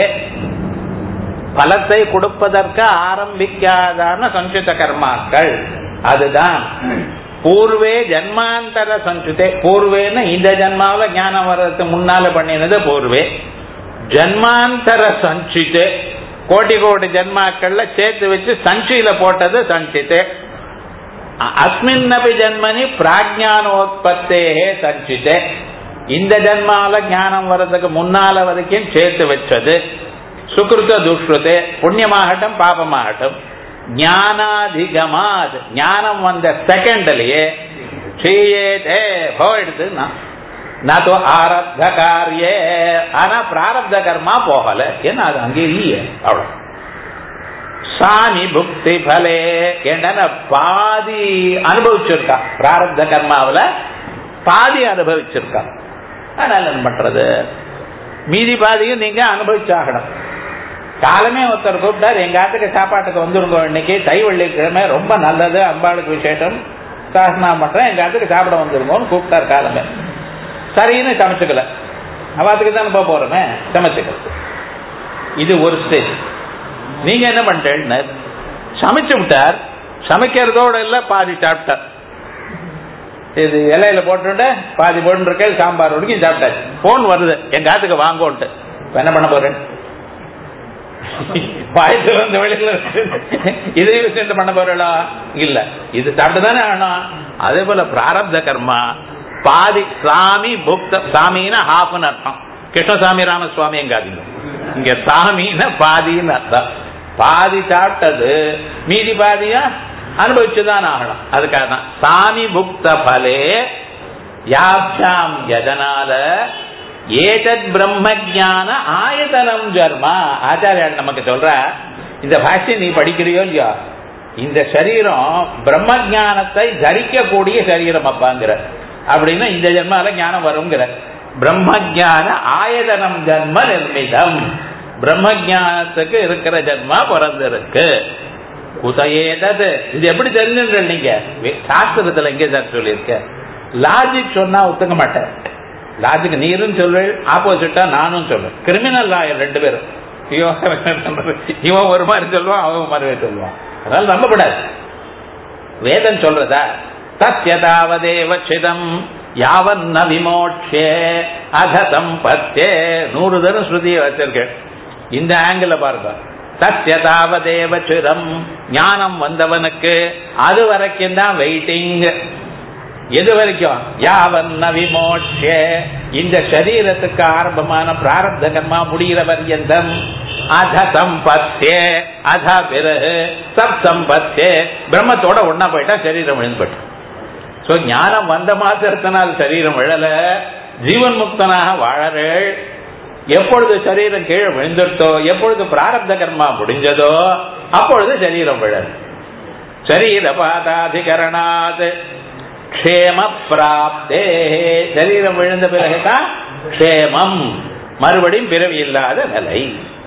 பலத்தை கொடுப்பதற்கு ஆரம்பிக்காதான சஞ்சித கர்மாக்கள் அதுதான் பூர்வே ஜன்மாந்தர சஞ்சிதே பூர்வேன்னு இந்த ஜன்மாவில ஞானம் வர்றதுக்கு முன்னால பண்ணினது பூர்வே ஜன்மாந்தர சஞ்சிதே கோட்டி கோடி ஜன்மாக்கள்ல சேர்த்து வச்சு சஞ்சியில போட்டது சஞ்சிதே அஸ்மின்னபி ஜன்மனி பிராஜ்ஞானோத்பத்தே சஞ்சிதே இந்த ஜன்மாவில ஞானம் வர்றதுக்கு முன்னால வரைக்கும் சேர்த்து வச்சது சுகிருத்த துஷ்ருதே புண்ணியமாகட்டும் பாபமாகட்டும் ஞானாதிகமாத் ஞானம் வந்த செகண்ட்லயே செய்யதே போயிடுது நான் ஆரப்த காரியே ஆனா பிராரப்த கர்மா போகல ஏன்னா அது அங்கே இல்லையே அவ்வளவு சாமி புக்தி பலே ஏன்னா பாதி அனுபவிச்சிருக்கா பிராரப்த கர்மாவில பாதி அனுபவிச்சிருக்கா அதனால என்ன பண்றது மீதி பாதியும் நீங்க அனுபவிச்சாகணும் காலமே ஒருத்தர் கூப்பிட்டார் எங்க ஆத்துக்கு சாப்பாட்டுக்கு வந்துருங்க இன்னைக்கு தை வெள்ளிக்கிழமை ரொம்ப நல்லது அம்பாளுக்கு விசேஷம் சாசனா பண்றேன் எங்க ஆத்துக்கு சாப்பிட வந்துருங்கன்னு கூப்பிட்டார் காலமே சரின்னு சமைச்சுக்கல அவாத்துக்கு தானே போக போறோமே சமைச்சுக்கல இது ஒரு ஸ்டேஜ் நீங்க என்ன பண்றேன்னு சமைச்சு விட்டார் சமைக்கிறதோட இல்ல பாதி சாப்பிட்டார் இது இலையில போட்டுட்டு பாதி போட்டு இருக்க சாம்பார் வரைக்கும் சாப்பிட்டாச்சு போன் வருது எங்க ஆத்துக்கு வாங்கோன்ட்டு இப்ப என்ன பண்ண போறேன் பாயத்து வந்த வெளியில இதை வச்சு பண்ண போறா இல்ல இது சாப்பிட்டு தானே ஆகணும் அதே போல பிராரப்த கர்மா பாதி சாமி புக்த சாமின்னா ஹாஃப்னு அர்த்தம் கிருஷ்ணசாமி ராமசுவாமி எங்காதீங்க இங்க சாமின்னா பாதின்னு அர்த்தம் பாதி சாப்பிட்டது மீதி பாதியா அனுபவிச்சுதான் ஆகணும் அதுக்காக தான் சாமி புக்த பலே யாப்யாம் யதனால ஏதத் பிரம்ம ஜான ஆயதனம் ஜர்மா ஆச்சாரியார் நமக்கு சொல்ற இந்த பாஷ்யம் நீ படிக்கிறியோ இல்லையோ இந்த சரீரம் பிரம்ம ஜானத்தை தரிக்கக்கூடிய சரீரம் அப்பாங்கிற அப்படின்னா இந்த ஜென்மால ஞானம் வருங்கிற பிரம்ம ஜான ஆயதனம் ஜன்ம நிர்மிதம் பிரம்ம ஜானத்துக்கு இருக்கிற ஜென்மா பிறந்திருக்கு குதையேதது இது எப்படி தெரிஞ்சுன்ற நீங்க சாஸ்திரத்துல எங்க சார் சொல்லியிருக்க லாஜிக் சொன்னா ஒத்துக்க மாட்டேன் லாஜிக் நீரும் சொல்வேன் ஆப்போசிட்டா நானும் சொல்வேன் கிரிமினல் லாயர் ரெண்டு பேரும் இவன் ஒரு மாதிரி சொல்லுவான் அவன் மாதிரி சொல்லுவான் அதனால நம்பப்படாது வேதம் சொல்றதா தத்யதாவதேவ சிதம் யாவன்ன விமோட்சே அகதம் பத்தே நூறு தரம் ஸ்ருதியை வச்சிருக்கேன் இந்த ஆங்கிள் பாருங்க சத்யதாவதேவ சிரம் ஞானம் வந்தவனுக்கு அது வரைக்கும் தான் வெயிட்டிங் எது வரைக்கும் யாவன்ன விமோட்சே இந்த சரீரத்துக்கு ஆரம்பமான பிராரப்த கர்மா முடிகிற பர்யந்தம் அத சம்பத்தே அத பிறகு சப் சம்பத்தே பிரம்மத்தோட ஒன்னா போயிட்டா சரீரம் விழுந்து போயிட்டு சோ ஞானம் வந்த மாத்திரத்தினால் சரீரம் விழல ஜீவன் முக்தனாக வாழறேள் எப்பொழுது சரீரம் கீழே விழுந்துட்டோ எப்பொழுது பிராரப்த கர்மா முடிஞ்சதோ அப்பொழுது சரீரம் விழல் சரீர பாதாதிகரணாத் க்ஷேம பிராப்தே சரீரம் விழுந்த பிறகுதான் க்ஷேமம் மறுபடியும் பிறவி இல்லாத நிலை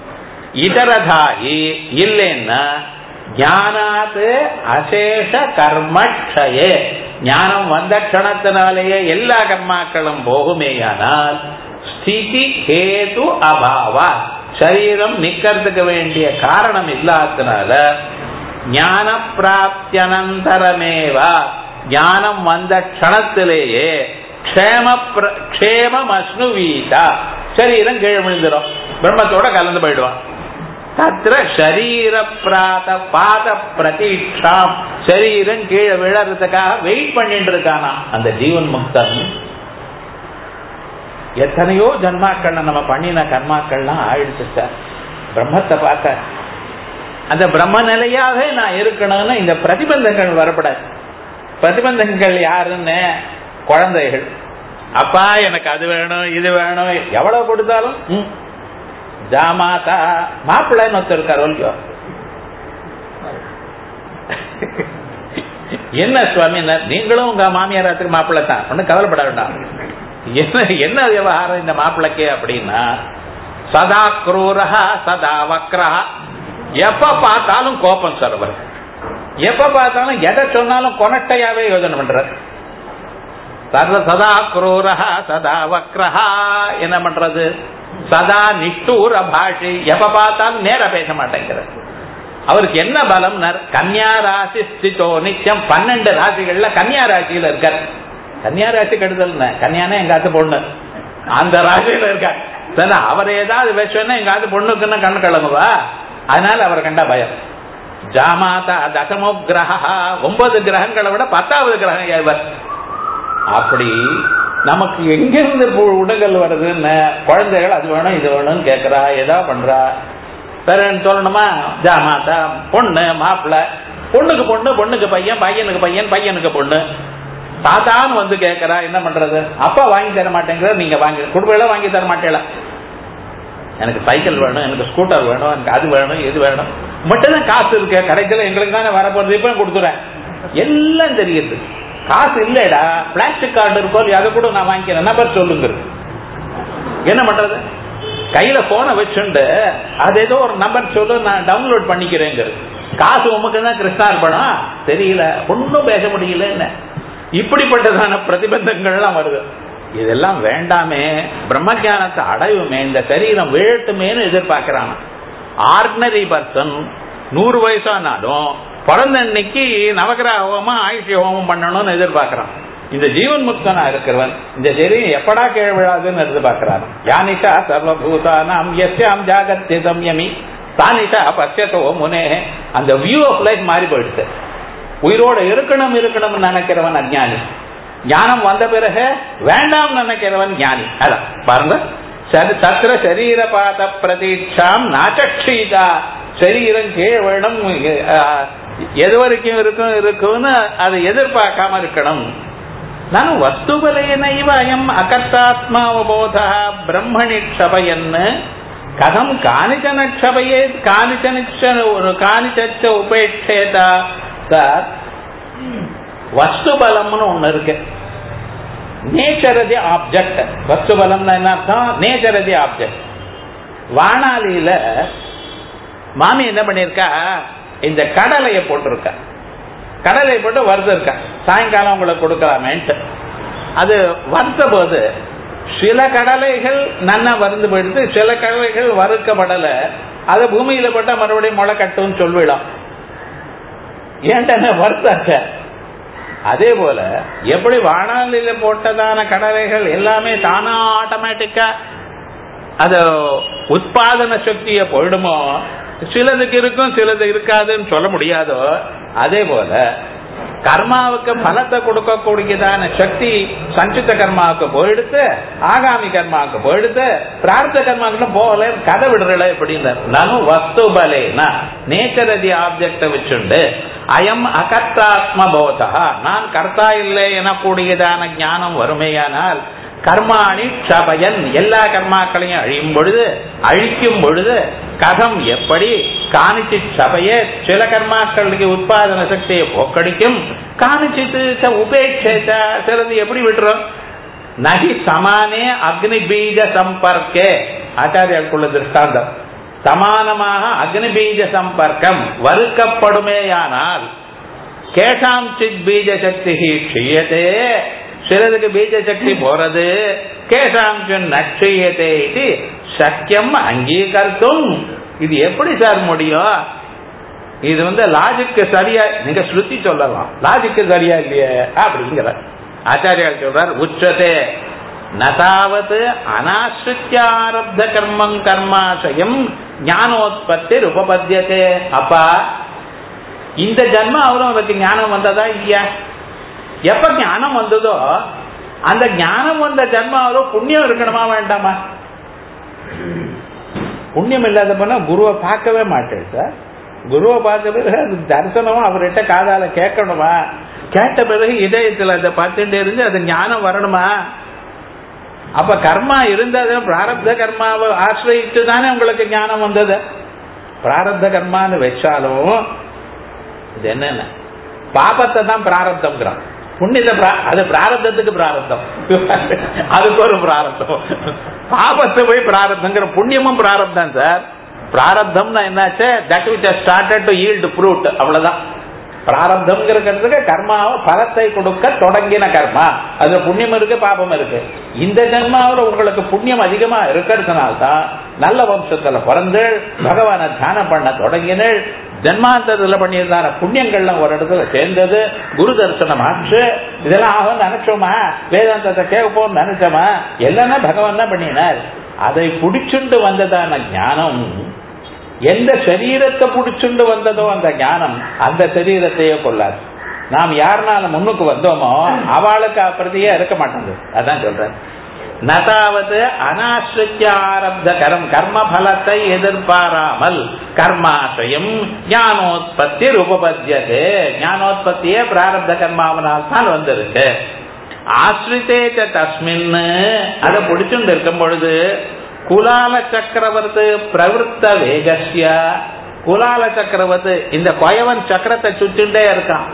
இதரதாகி இல்லைன்னா ஞானாத் அசேஷ கர்மக்ஷயே ஞானம் வந்த க்ஷணத்தினாலேயே எல்லா கர்மாக்களும் போகுமேயானால் ஸ்திதி ஹேது அபாவா சரீரம் நிக்கிறதுக்கு வேண்டிய காரணம் இல்லாததுனால ஞான பிராப்தியனந்தரமேவா ஞானம் வந்த க்ஷணத்திலேயே க்ஷேம க்ஷேமம் அஸ்னுவீதா சரீரம் கீழே விழுந்துடும் பிரம்மத்தோட கலந்து போயிடுவான் தத்திர சரீர பிராத பாத பிரதீட்சாம் சரீரம் கீழே விழறதுக்காக வெயிட் பண்ணிட்டு இருக்கானா அந்த ஜீவன் முக்தன் எத்தனையோ ஜன்மாக்கள்ல நம்ம பண்ணின கர்மாக்கள்லாம் ஆயிடுச்சு சார் பிரம்மத்தை பார்த்த அந்த பிரம்ம நிலையாவே நான் இருக்கணும்னு இந்த பிரதிபந்தங்கள் வரப்படாது பிரதிபந்தங்கள் யாருன்னு குழந்தைகள் அப்பா எனக்கு அது வேணும் இது வேணும் எவ்வளவு கொடுத்தாலும் ம், ஜாமாதா மாப்பிள்ளைன்னு ஒருத்தர் இருக்கார் இல்லையோ என்ன சுவாமி நீங்களும் உங்க மாமியாரத்துக்கு மாப்பிள்ளை தான் ஒன்னும் கவலைப்பட வேண்டாம் என்ன என்ன விவகாரம் இந்த மாப்பிள்ளைக்கு அப்படின்னா சதா குரூரஹா சதா வக்ரஹா எப்ப பார்த்தாலும் கோபம் சார் அவர் எப்ப பார்த்தாலும் எதை சொன்னாலும் கொனட்டையாவே யோஜனை பண்றாரு சர்வ சதா குரூரஹா சதா வக்ரஹா என்ன பண்றது சதா நிஷ்டூர பாஷி எப்ப பார்த்தாலும் நேர பேச மாட்டேங்கிறார் அவருக்கு என்ன பலம் கன்னியா ராசி ஸ்திதோ நிச்சயம் பன்னெண்டு ராசிகள்ல கன்னியா ராசியில இருக்கார் கன்னியா ராசி கெடுதல் கன்னியானா எங்காத்து பொண்ணு அந்த ராசியில இருக்கார் சரி அவர் ஏதாவது பேசுவேன்னா எங்காவது பொண்ணுக்குன்னா கண்ணு கிளம்புவா அதனால அவர் கண்டா பயம் ஜாமாதா தசமோ கிரகா ஒன்பது கிரகங்களை விட பத்தாவது கிரகம் இவர் அப்படி நமக்கு எங்கிருந்து உடங்கள் வருதுன்னு குழந்தைகள் அது வேணும் இது வேணும்னு கேட்கறா ஏதா பண்றா சரின்னு சொல்லணுமா ஜாமாத்தா பொண்ணு மாப்பிள்ளை பொண்ணுக்கு பொண்ணு பொண்ணுக்கு பையன் பையனுக்கு பையன் பையனுக்கு பொண்ணு தாத்தான்னு வந்து கேட்கறா என்ன பண்றது அப்பா வாங்கி தர மாட்டேங்கிற நீங்க வாங்கி குடும்பம் வாங்கி தர மாட்டேல எனக்கு சைக்கிள் வேணும் எனக்கு ஸ்கூட்டர் வேணும் எனக்கு அது வேணும் இது வேணும் மட்டும்தான் காசு இருக்கு கடைசியில் எங்களுக்கு தானே வரப்போறது இப்ப கொடுத்துறேன் எல்லாம் தெரியுது காசு இல்லடா பிளாஸ்டிக் கார்டு இருக்கோ அதை கூட நான் வாங்கிக்கிறேன் நம்பர் சொல்லுங்க என்ன பண்றது கையில போனை வச்சுண்டு அது ஏதோ ஒரு நம்பர் சொல்லு நான் டவுன்லோட் பண்ணிக்கிறேங்கிறது காசு உமக்கு தான் கிருஷ்ணார்பணம் தெரியல ஒன்றும் பேச முடியல என்ன இப்படிப்பட்டதான பிரதிபந்தங்கள்லாம் வருது இதெல்லாம் வேண்டாமே பிரம்மஜானத்தை அடையுமே இந்த சரீரம் வீழட்டுமேனு எதிர்பார்க்கிறான் ஆர்டினரி பர்சன் நூறு வயசானாலும் பிறந்த அன்னைக்கு நவகிரக ஹோமம் ஆயுஷ்ய ஹோமம் பண்ணணும்னு எதிர்பார்க்கிறான் இந்த ஜீவன் முக்தனா இருக்கிறவன் இந்த சரீரம் எப்படா கீழ் விழாதுன்னு எதிர்பார்க்கிறான் யானிஷா சர்வபூதானாம் எஸ்யாம் ஜாகத்ய சம்யமி தானிஷா பச்சத்தோ முனே அந்த வியூ ஆஃப் லைஃப் மாறி போயிடுச்சு உயிரோட இருக்கணும் இருக்கணும்னு நினைக்கிறவன் அஜ்ஞானி ஞானம் வந்த பிறகு வேண்டாம் நினைக்கிறவன் ஞானி அதான் பாருங்க சத்திர சரீர பாத பிரதீட்சாம் நாச்சீதா சரீரம் கீழ் வேணும் எது வரைக்கும் இருக்கும் இருக்கும்னு அதை எதிர்பார்க்காம இருக்கணும் ನಾನು ವಸ್ತುಬಲೇನೈವ ಅಯಂ ಅಕರ್ತಾತ್ಮಾವಬೋಧ ಬ್ರಹ್ಮಣಿ ಕ್ಷಪಯನ್ ಕಥಂ ಕಾನಿಚನ ಕ್ಷಪಯೇತ್ ಕಾನಿಚನ ಕಾನಿಚಚ್ಚ ಉಪೇಕ್ಷೇತ வஸ்துபலம்னு ஒண்ணு இருக்கு நேச்சர் தி ஆப்ஜெக்ட் வஸ்துபலம்னா என்ன அர்த்தம் நேச்சர் தி ஆப்ஜெக்ட் வானாலியில மாமி என்ன பண்ணிருக்கா இந்த கடலையை போட்டிருக்கா கடலை போட்டு வறுத்து இருக்கா சாயங்காலம் உங்களுக்கு கொடுக்கலாமேன்ட்டு அது வறுத்த போது சில கடலைகள் நன்னா வருந்து போயிடுது சில கடலைகள் வறுக்கப்படல அது பூமியில போட்டா மறுபடியும் முளை கட்டும்னு சொல்லிடும் ஏன்டா வறுத்தாக்க அதே போல எப்படி வானாலில போட்டதான கடலைகள் எல்லாமே தானா ஆட்டோமேட்டிக்கா அது உற்பாதன சக்திய போயிடுமோ சிலதுக்கு இருக்கும் சிலது இருக்காதுன்னு சொல்ல முடியாதோ அதே போல கர்மாவுக்கு பலத்தை கொடுக்கக்கூடியதான சக்தி சஞ்சித்த கர்மாவுக்கு போயிடுத்து ஆகாமி கர்மாவுக்கு போயிடுத்து பிரார்த்த கர்மாவுக்கு போகல கதை விடுறல எப்படின்னு நானும் வஸ்து பலேனா நேச்சர் அதி ஆப்ஜெக்ட வச்சுண்டு அயம் அகர்த்தாத்ம போதா நான் கர்த்தா இல்லை எனக்கூடியதான ஞானம் வருமேயானால் கர்மாணி க்ஷபயன் எல்லா கர்மாக்களையும் அழியும் பொழுது அழிக்கும் பொழுது கதம் எப்படி காணிச்சு சபைய சில கர்மாக்களுக்கு உற்பாதன சக்தியை போக்கடிக்கும் காணிச்சித்து உபேட்சேச்ச சிலது எப்படி விட்டுரும் நகி சமானே அக்னி பீஜ சம்பர்க்கே ஆச்சாரியாக்குள்ள திருஷ்டாந்தம் சமானமாக அக்னி பீஜ சம்பர்க்கம் வறுக்கப்படுமேயானால் கேஷாம் சித் பீஜ சக்தி க்ஷீயத்தே சிலதுக்கு பீஜ சக்தி போறது கேஷாம் நட்சியத்தே இது சக்கியம் அங்கீகரித்தும் இது எப்படி சார் முடியும் இது வந்து லாஜிக்கு சரியா நீங்க ஸ்ருதி சொல்லலாம் லாஜிக்கு சரியா இல்லையே அப்படிங்கிற ஆச்சாரியா சொல்றார் உச்சதே நதாவது அனாசிரியாரப்த கர்மம் கர்மாசயம் ஞானோத்பத்தி உபபத்தியதே அப்பா இந்த ஜன்மாவிலும் அவருக்கு ஞானம் வந்ததா இல்லையா எப்ப ஞானம் வந்ததோ அந்த ஞானம் வந்த ஜன்மாவிலும் புண்ணியம் இருக்கணுமா வேண்டாமா புண்ணியம் இல்லாத போனா குருவை பார்க்கவே மாட்டேன் சார் குருவை பார்த்த பிறகு அது தரிசனமா அவர்கிட்ட காதால கேட்கணுமா கேட்ட பிறகு இதயத்துல அதை பார்த்துட்டே இருந்து அது ஞானம் வரணுமா அப்ப கர்மா இருந்தது பிராரப்த கர்மாவை ஆசிரியிட்டு தானே உங்களுக்கு ஞானம் வந்தது பிராரப்த கர்மான்னு வச்சாலும் இது என்னென்ன பாபத்தை தான் பிராரப்தம்ங்கிறான் புண்ணியத்தை அது பிராரப்தத்துக்கு பிராரப்தம் அதுக்கு ஒரு பிராரப்தம் பாபத்தை போய் பிராரப்தங்கிற புண்ணியமும் பிராரப்தம் சார் பிராரப்தம்னா என்னாச்சு that which started to yield fruit அவ்வளவுதான் பிராரப்தம்ங்கிறதுக்கு கர்மாவை பலத்தை கொடுக்க தொடங்கின கர்மா அதுல புண்ணியம் இருக்கு பாபம் இருக்கு இந்த ஜென்மாவில் உங்களுக்கு புண்ணியம் அதிகமா இருக்கிறதுனால தான் நல்ல வம்சத்துல பிறந்து பகவானை தியானம் பண்ண தொடங்கினேள் ஜென்மாந்தத்துல பண்ணியிருந்தான புண்ணியங்கள்லாம் ஒரு இடத்துல சேர்ந்தது குரு தரிசனம் ஆச்சு இதெல்லாம் ஆகும் நினைச்சோமா வேதாந்தத்தை கேட்போம் நினைச்சோமா எல்லாமே பகவான் தான் பண்ணினார் அதை புடிச்சுண்டு வந்ததான ஞானம் எந்த சரீரத்தை புடிச்சுண்டு வந்ததோ அந்த ஞானம் அந்த சரீரத்தையே கொள்ளாது நாம் யாருனால முன்னுக்கு வந்தோமோ அவளுக்கு பிரதியே இருக்க மாட்டேங்குது அதான் சொல்றேன் நதாவது அனாசிரியாரப்த கரம் கர்ம பலத்தை எதிர்பாராமல் கர்மாசயம் ஞானோத்பத்தி உபபத்தியது ஞானோத்பத்தியே பிராரப்த கர்மாவனால் தான் வந்திருக்கு ஆசிரித்தே தஸ்மின் அதை பிடிச்சுட்டு இருக்கும் பொழுது குலால சக்கரவர்த்து பிரவருத்த வேகசிய குலால சக்கரவர்த்து இந்த கொயவன் சக்கரத்தை சுச்சுண்டே இருக்கான்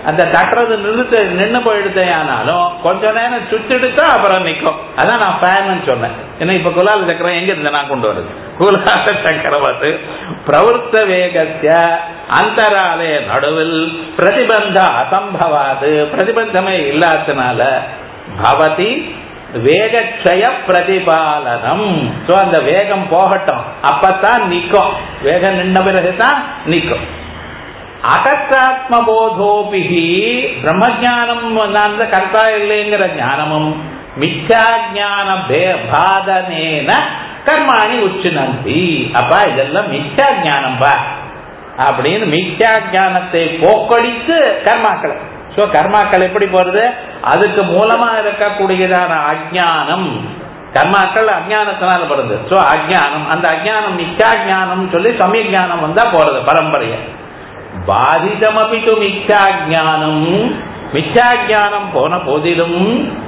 அந்த தட்டுறது நிறுத்த நின்று போயிடுத்தையானாலும் கொஞ்ச நேரம் சுத்திடுத்தா அப்புறம் நிற்கும் அதான் நான் ஃபேன்னு சொன்னேன் ஏன்னா இப்ப குலால சக்கரம் எங்க இருந்து நான் கொண்டு வருது குலால சக்கரவத்து பிரவருத்த வேகத்திய அந்தராலய நடுவில் பிரதிபந்த அசம்பவாது பிரதிபந்தமே இல்லாதனால பவதி வேகக்ஷய பிரதிபாலனம் சோ அந்த வேகம் போகட்டும் அப்பதான் நிக்கும் வேகம் நின்ன பிறகுதான் நிக்கும் அகத்தாத்ம போதோபிகி பிரம்மஜானம் நான் தான் கர்த்தா இல்லைங்கிற ஞானமும் மித்யா ஞான பாதனேன கர்மாணி உச்சினந்தி அப்பா இதெல்லாம் மித்யா ஞானம் பா அப்படின்னு மித்யா ஞானத்தை போக்கடித்து கர்மாக்களை சோ கர்மாக்கள் எப்படி போறது அதுக்கு மூலமா இருக்கக்கூடியதான அஜானம் கர்மாக்கள் அஜானத்தினால வருது சோ அஜானம் அந்த அஜானம் மித்யா ஞானம் சொல்லி சமய ஞானம் வந்தா போறது பரம்பரைய பாதிதமபிட்டு மித்யா ஞானம் மித்யா ஞானம் போன போதிலும்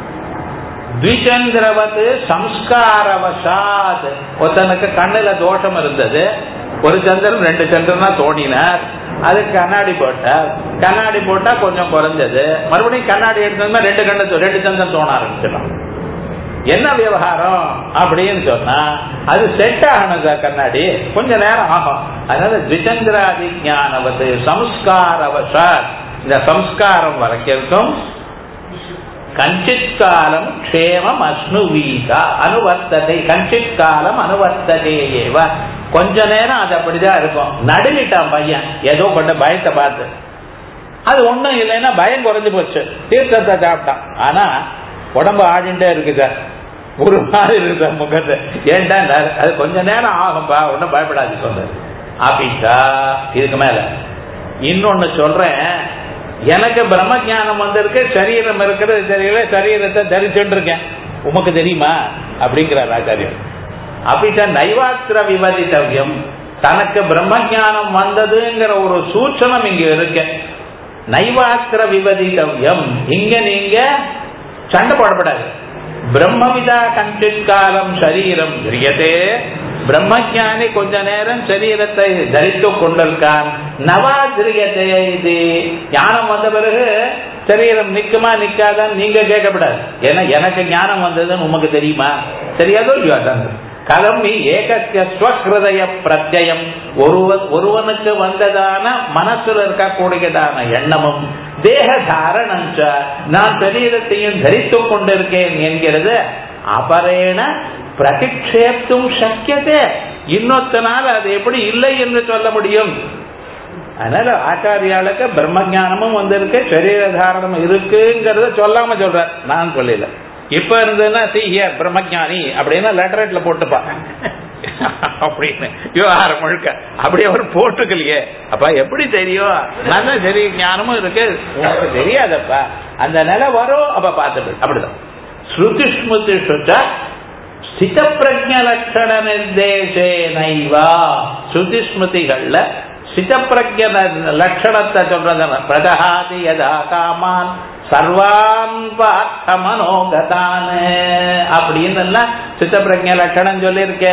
த்விச்சந்திரவத் சம்ஸ்காரவசாத் ஒருத்தனுக்கு கண்ணுல தோஷம் இருந்தது ஒரு சந்திரன் ரெண்டு சந்திரனா தோணினார் அதுக்கு கண்ணாடி போட்டார் கண்ணாடி போட்டா கொஞ்சம் குறைஞ்சது மறுபடியும் கண்ணாடி எடுத்ததுன்னா ரெண்டு கண்ணு ரெண்டு சந்திரன் தோண ஆரம்பிச்சிடும் என்ன விவகாரம் அப்படின்னு சொன்னா அது செட் ஆகணும் சார் கண்ணாடி கொஞ்ச நேரம் ஆகும் அதனால த்விச்சந்திராதி ஞானவது சம்ஸ்காரவசாத் இந்த சம்ஸ்காரம் வரைக்கும் கஞ்சித் காலம் க்ஷேமம் அஸ்னுவீதா அனுவர்த்ததை கஞ்சித் காலம் அனுவர்த்ததே ஏவ கொஞ்ச நேரம் அது அப்படிதான் இருக்கும் நடுங்கிட்டான் பையன் ஏதோ கொண்ட பயத்தை பார்த்து அது ஒண்ணும் இல்லைன்னா பயம் குறைஞ்சு போச்சு தீர்த்தத்தை சாப்பிட்டான் ஆனா உடம்பு ஆடிண்டே இருக்கு சார் ஒரு மாதிரி இருக்கு சார் முகத்தை ஏன்டா அது கொஞ்ச நேரம் ஆகும்பா ஒன்றும் பயப்படாது சொல்றது அப்படின்ட்டா இதுக்கு மேல இன்னொன்னு சொல்றேன் எனக்கு பிரம்ம ஜானம் வந்திருக்கு சரீரம் இருக்கிறது தெரியல சரீரத்தை தரிச்சுட்டு இருக்கேன் உமக்கு தெரியுமா அப்படிங்கிறார் ஆச்சாரியர் அப்படித்தான் நைவாத்திர விவரித்தவியம் தனக்கு பிரம்ம ஜானம் வந்ததுங்கிற ஒரு சூச்சனம் இங்க இருக்கு நைவாத்திர விவரித்தவியம் இங்க நீங்க சண்டை போடப்படாது பிரம்மவிதா கஞ்சித் காலம் சரீரம் பிரியதே பிரம்மஜானி கொஞ்ச நேரம் சரீரத்தை தரித்து கொண்டிருக்கான் நவாதிரியத்தை இது ஞானம் வந்த பிறகு சரீரம் நிக்குமா நிக்காதான்னு நீங்க கேட்கப்படாது ஏன்னா எனக்கு ஞானம் வந்ததுன்னு உமக்கு தெரியுமா தெரியாதோ இல்லையோ அதான் கலம்பி ஏகத்திய ஸ்வகிருதய பிரத்யம் ஒருவன் ஒருவனுக்கு வந்ததான மனசுல இருக்கக்கூடியதான எண்ணமும் தேக தாரணம் நான் சரீரத்தையும் தரித்துக் கொண்டிருக்கேன் என்கிறது அபரேண பிரதிக்ஷேப்தும் சக்கியதே இன்னொத்தனால் அது எப்படி இல்லை என்று சொல்ல முடியும் அதனால ஆச்சாரியாளுக்கு பிரம்ம ஞானமும் வந்திருக்கு சரீர தாரணம் இருக்குங்கிறத சொல்லாம சொல்ற நான் சொல்லல இப்ப இருந்ததுன்னா சி ஹியர் பிரம்மஜானி அப்படின்னு லெட்டரேட்ல போட்டுப்பா அப்படின்னு விவகாரம் முழுக்க அப்படி அவர் போட்டுக்கலையே அப்ப எப்படி தெரியும் நல்ல சரி ஞானமும் இருக்கு உனக்கு தெரியாதப்பா அந்த நிலை வரும் அப்ப பார்த்துட்டு அப்படிதான் ஸ்ருதி ஸ்மிருதி சுத்த ஸ்தித பிரஜ லட்சண நிர்தேசே நைவா ஸ்ருதி ஸ்மிருதிகள்ல ஸ்தித பிரஜ லட்சணத்தை சொல்றது பிரதஹாதி யதா காமான் சர்வான் பார்த்த மனோகதான் அப்படின்னு சித்த பிரஜ லட்சணம் சொல்லியிருக்க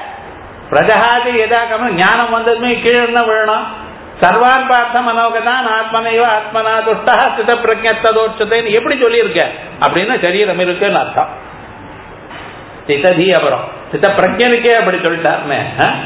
பிரஜகாதி எதாக்கம ஞானம் வந்ததுமே கீழே என்ன விழணும் சர்வான் பார்த்த மனோகதான் ஆத்மனைவ ஆத்மனா துஷ்டா சித்த பிரஜத்ததோட்சத்தைன்னு எப்படி சொல்லியிருக்க அப்படின்னா சரீரம் இருக்குன்னு அர்த்தம் சித்ததி அப்புறம் சித்த பிரஜனுக்கே அப்படி சொல்லிட்டாருன்னு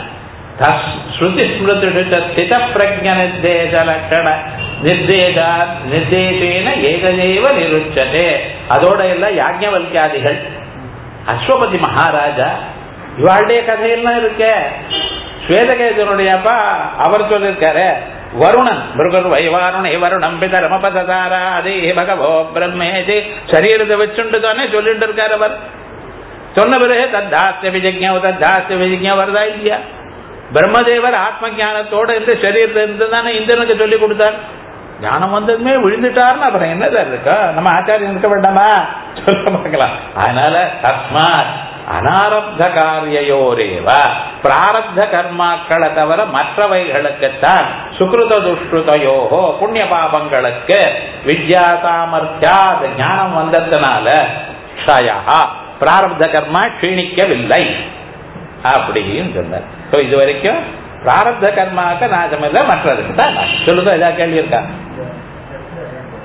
ஸ்ருதி ஸ்மிருதி ஸ்தித பிரஜ நிர்தேச லட்சண நிர்தேசா நிர்தேசேன ஏகதேவ நிருச்சதே அதோட எல்லாம் யாஜ்ஞவல்கியாதிகள் அஸ்வபதி மகாராஜா இவாளுடைய கதையெல்லாம் இருக்க ஸ்வேதகேதனுடைய அப்பா அவர் சொல்லியிருக்காரு வருணன் மிருகர் வைவாருணை வருணம் பிதரமபதாரா அதே பகவோ பிரம்மேஜி சரீரத்தை வச்சுண்டு தானே சொல்லிட்டு இருக்காரு அவர் சொன்ன பிறகு தத்தாஸ்ய விஜக்யா தத்தாஸ்ய விஜக்யா வருதா இல்லையா பிரம்மதேவர் ஆத்ம ஜானத்தோட இருந்து சரீரத்தை இருந்து தானே இந்திரனுக்கு சொல்லி கொடுத்தார் ஞானம் வந்ததுமே விழுந்துட்டாருன்னு அப்புறம் என்ன சார் இருக்கா நம்ம ஆச்சாரியம் இருக்க வேண்டாமா சொல்ல பார்க்கலாம் அதனால தஸ்மாத் அனாரப்த காரியோரேவ பிராரப்த கர்மாக்களை தவிர மற்றவைகளுக்குத்தான் சுக்ருத துஷ்ருதையோகோ புண்ணிய பாபங்களுக்கு வித்யா சாமர்த்தியாத் ஞானம் வந்ததுனால க்ஷயா பிராரப்த கர்மா க்ஷீணிக்கவில்லை அப்படின்னு சொன்னார் ஸோ இது வரைக்கும் பிராரப்த கர்மாக்க நாசம் இல்லை மற்றதுக்கு தான் சொல்லுங்க ஏதாவது கேள்வி இருக்கா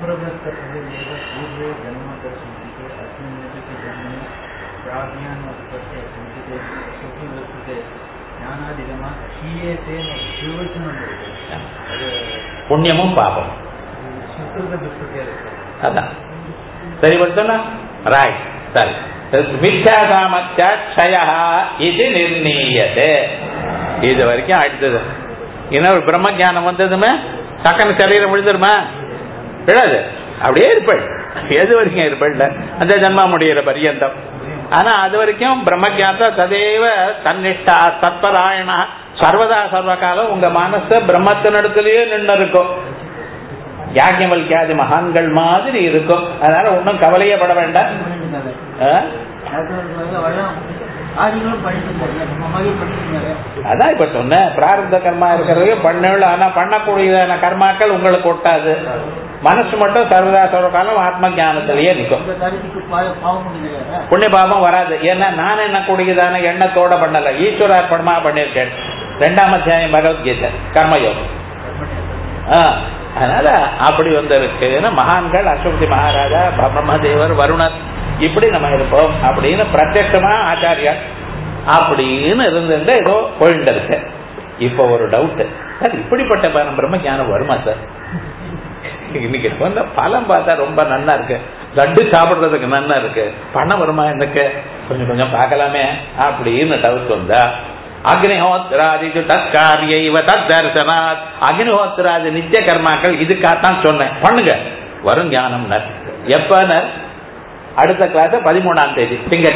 सुप्रदत्तफलेनेव पूर्वे जन्मकर्षन्ति अस्मिन्नपि जन्मनि प्राज्ञानोत्पत्ते सञ्चिते सुखिवृत्ते ज्ञानादिगमा क्षीयते திருவச்சனம் இருக்கு அது புண்ணியமும் பாபம் சுக்கிருத துஷ்டத்தையா இருக்கு அதான் சரி படுத்தோம்னா ராய் சரி மித்யா சாமர்த்தியா க்ஷயா இது நிர்ணீயதே இது வரைக்கும் அடுத்தது இன்னும் பிரம்ம ஞானம் வந்ததுமே சக்கன சரீரம் விழுந்துருமா விழாது அப்படியே இருப்பள் எது வரைக்கும் இருப்பள் அந்த ஜன்மா முடிகிற பரியந்தம் ஆனா அது வரைக்கும் பிரம்மஜாத்த ததேவ தன்னிஷ்டா தத்பராயணா சர்வதா சர்வகாலம் உங்க மனசு பிரம்மத்தினிடத்திலேயே நின்று இருக்கும் யாக்கியவல்கியாதி மகான்கள் மாதிரி இருக்கும் அதனால ஒன்றும் கவலையே பட வேண்டாம் ஆ? ஆதிகளும் படிச்சிருந்தாங்க நம்ம மாதிரி படிச்சிருந்தாங்க அதான் இப்ப சொன்னேன் பிராரப்த கர்மா இருக்கிறது பண்ணல ஆனா பண்ணக்கூடியதான கர்மாக்கள் உங்களுக்கு ஒட்டாது மனசு மட்டும் சர்வதா சர்வ காலம் ஆத்ம ஞானத்திலேயே நிற்கும் இந்த காரியத்துக்கு பாவ- பாவம் கிடையாது புண்ணிய பாபம் வராது ஏன்னா நான் என்ன கூடியதான எண்ணத்தோட பண்ணல ஈஸ்வர அர்ப்பணமா பண்ணியிருக்கேன் ரெண்டாம் அத்தியாயம் பகவத்கீதை கர்மயோகம் ஆ, அதனால அப்படி வந்திருக்குன்னா மகான்கள் அஸ்வதி மகாராஜா பிரம்மதேவர் வருணர் இப்படி நம்ம இருப்போம் அப்படின்னு பிரத்யட்சமா ஆச்சாரியா அப்படின்னு இருந்திருந்த ஏதோ போயிட்டு இருக்கு இப்போ ஒரு டவுட் சார் இப்படிப்பட்ட பரம் பிரம்ம ஞானம் வருமா சார் இன்னைக்கு வந்து பழம் பார்த்தா ரொம்ப நன்னா இருக்கு லட்டு சாப்பிடுறதுக்கு நன்னா இருக்கு பணம் வருமா எனக்கு கொஞ்சம் கொஞ்சம் பார்க்கலாமே அப்படின்னு டவுட் வந்தா அக்னிஹோத்ராதி தற்காரிய தத் தரிசனாத் அக்னிஹோத்ராதி நித்திய கர்மாக்கள் இதுக்காகத்தான் சொன்னேன் பண்ணுங்க வரும் ஞானம் எப்ப அடுத்த கிளாஸ் பதிமூணாம் தேதி திங்க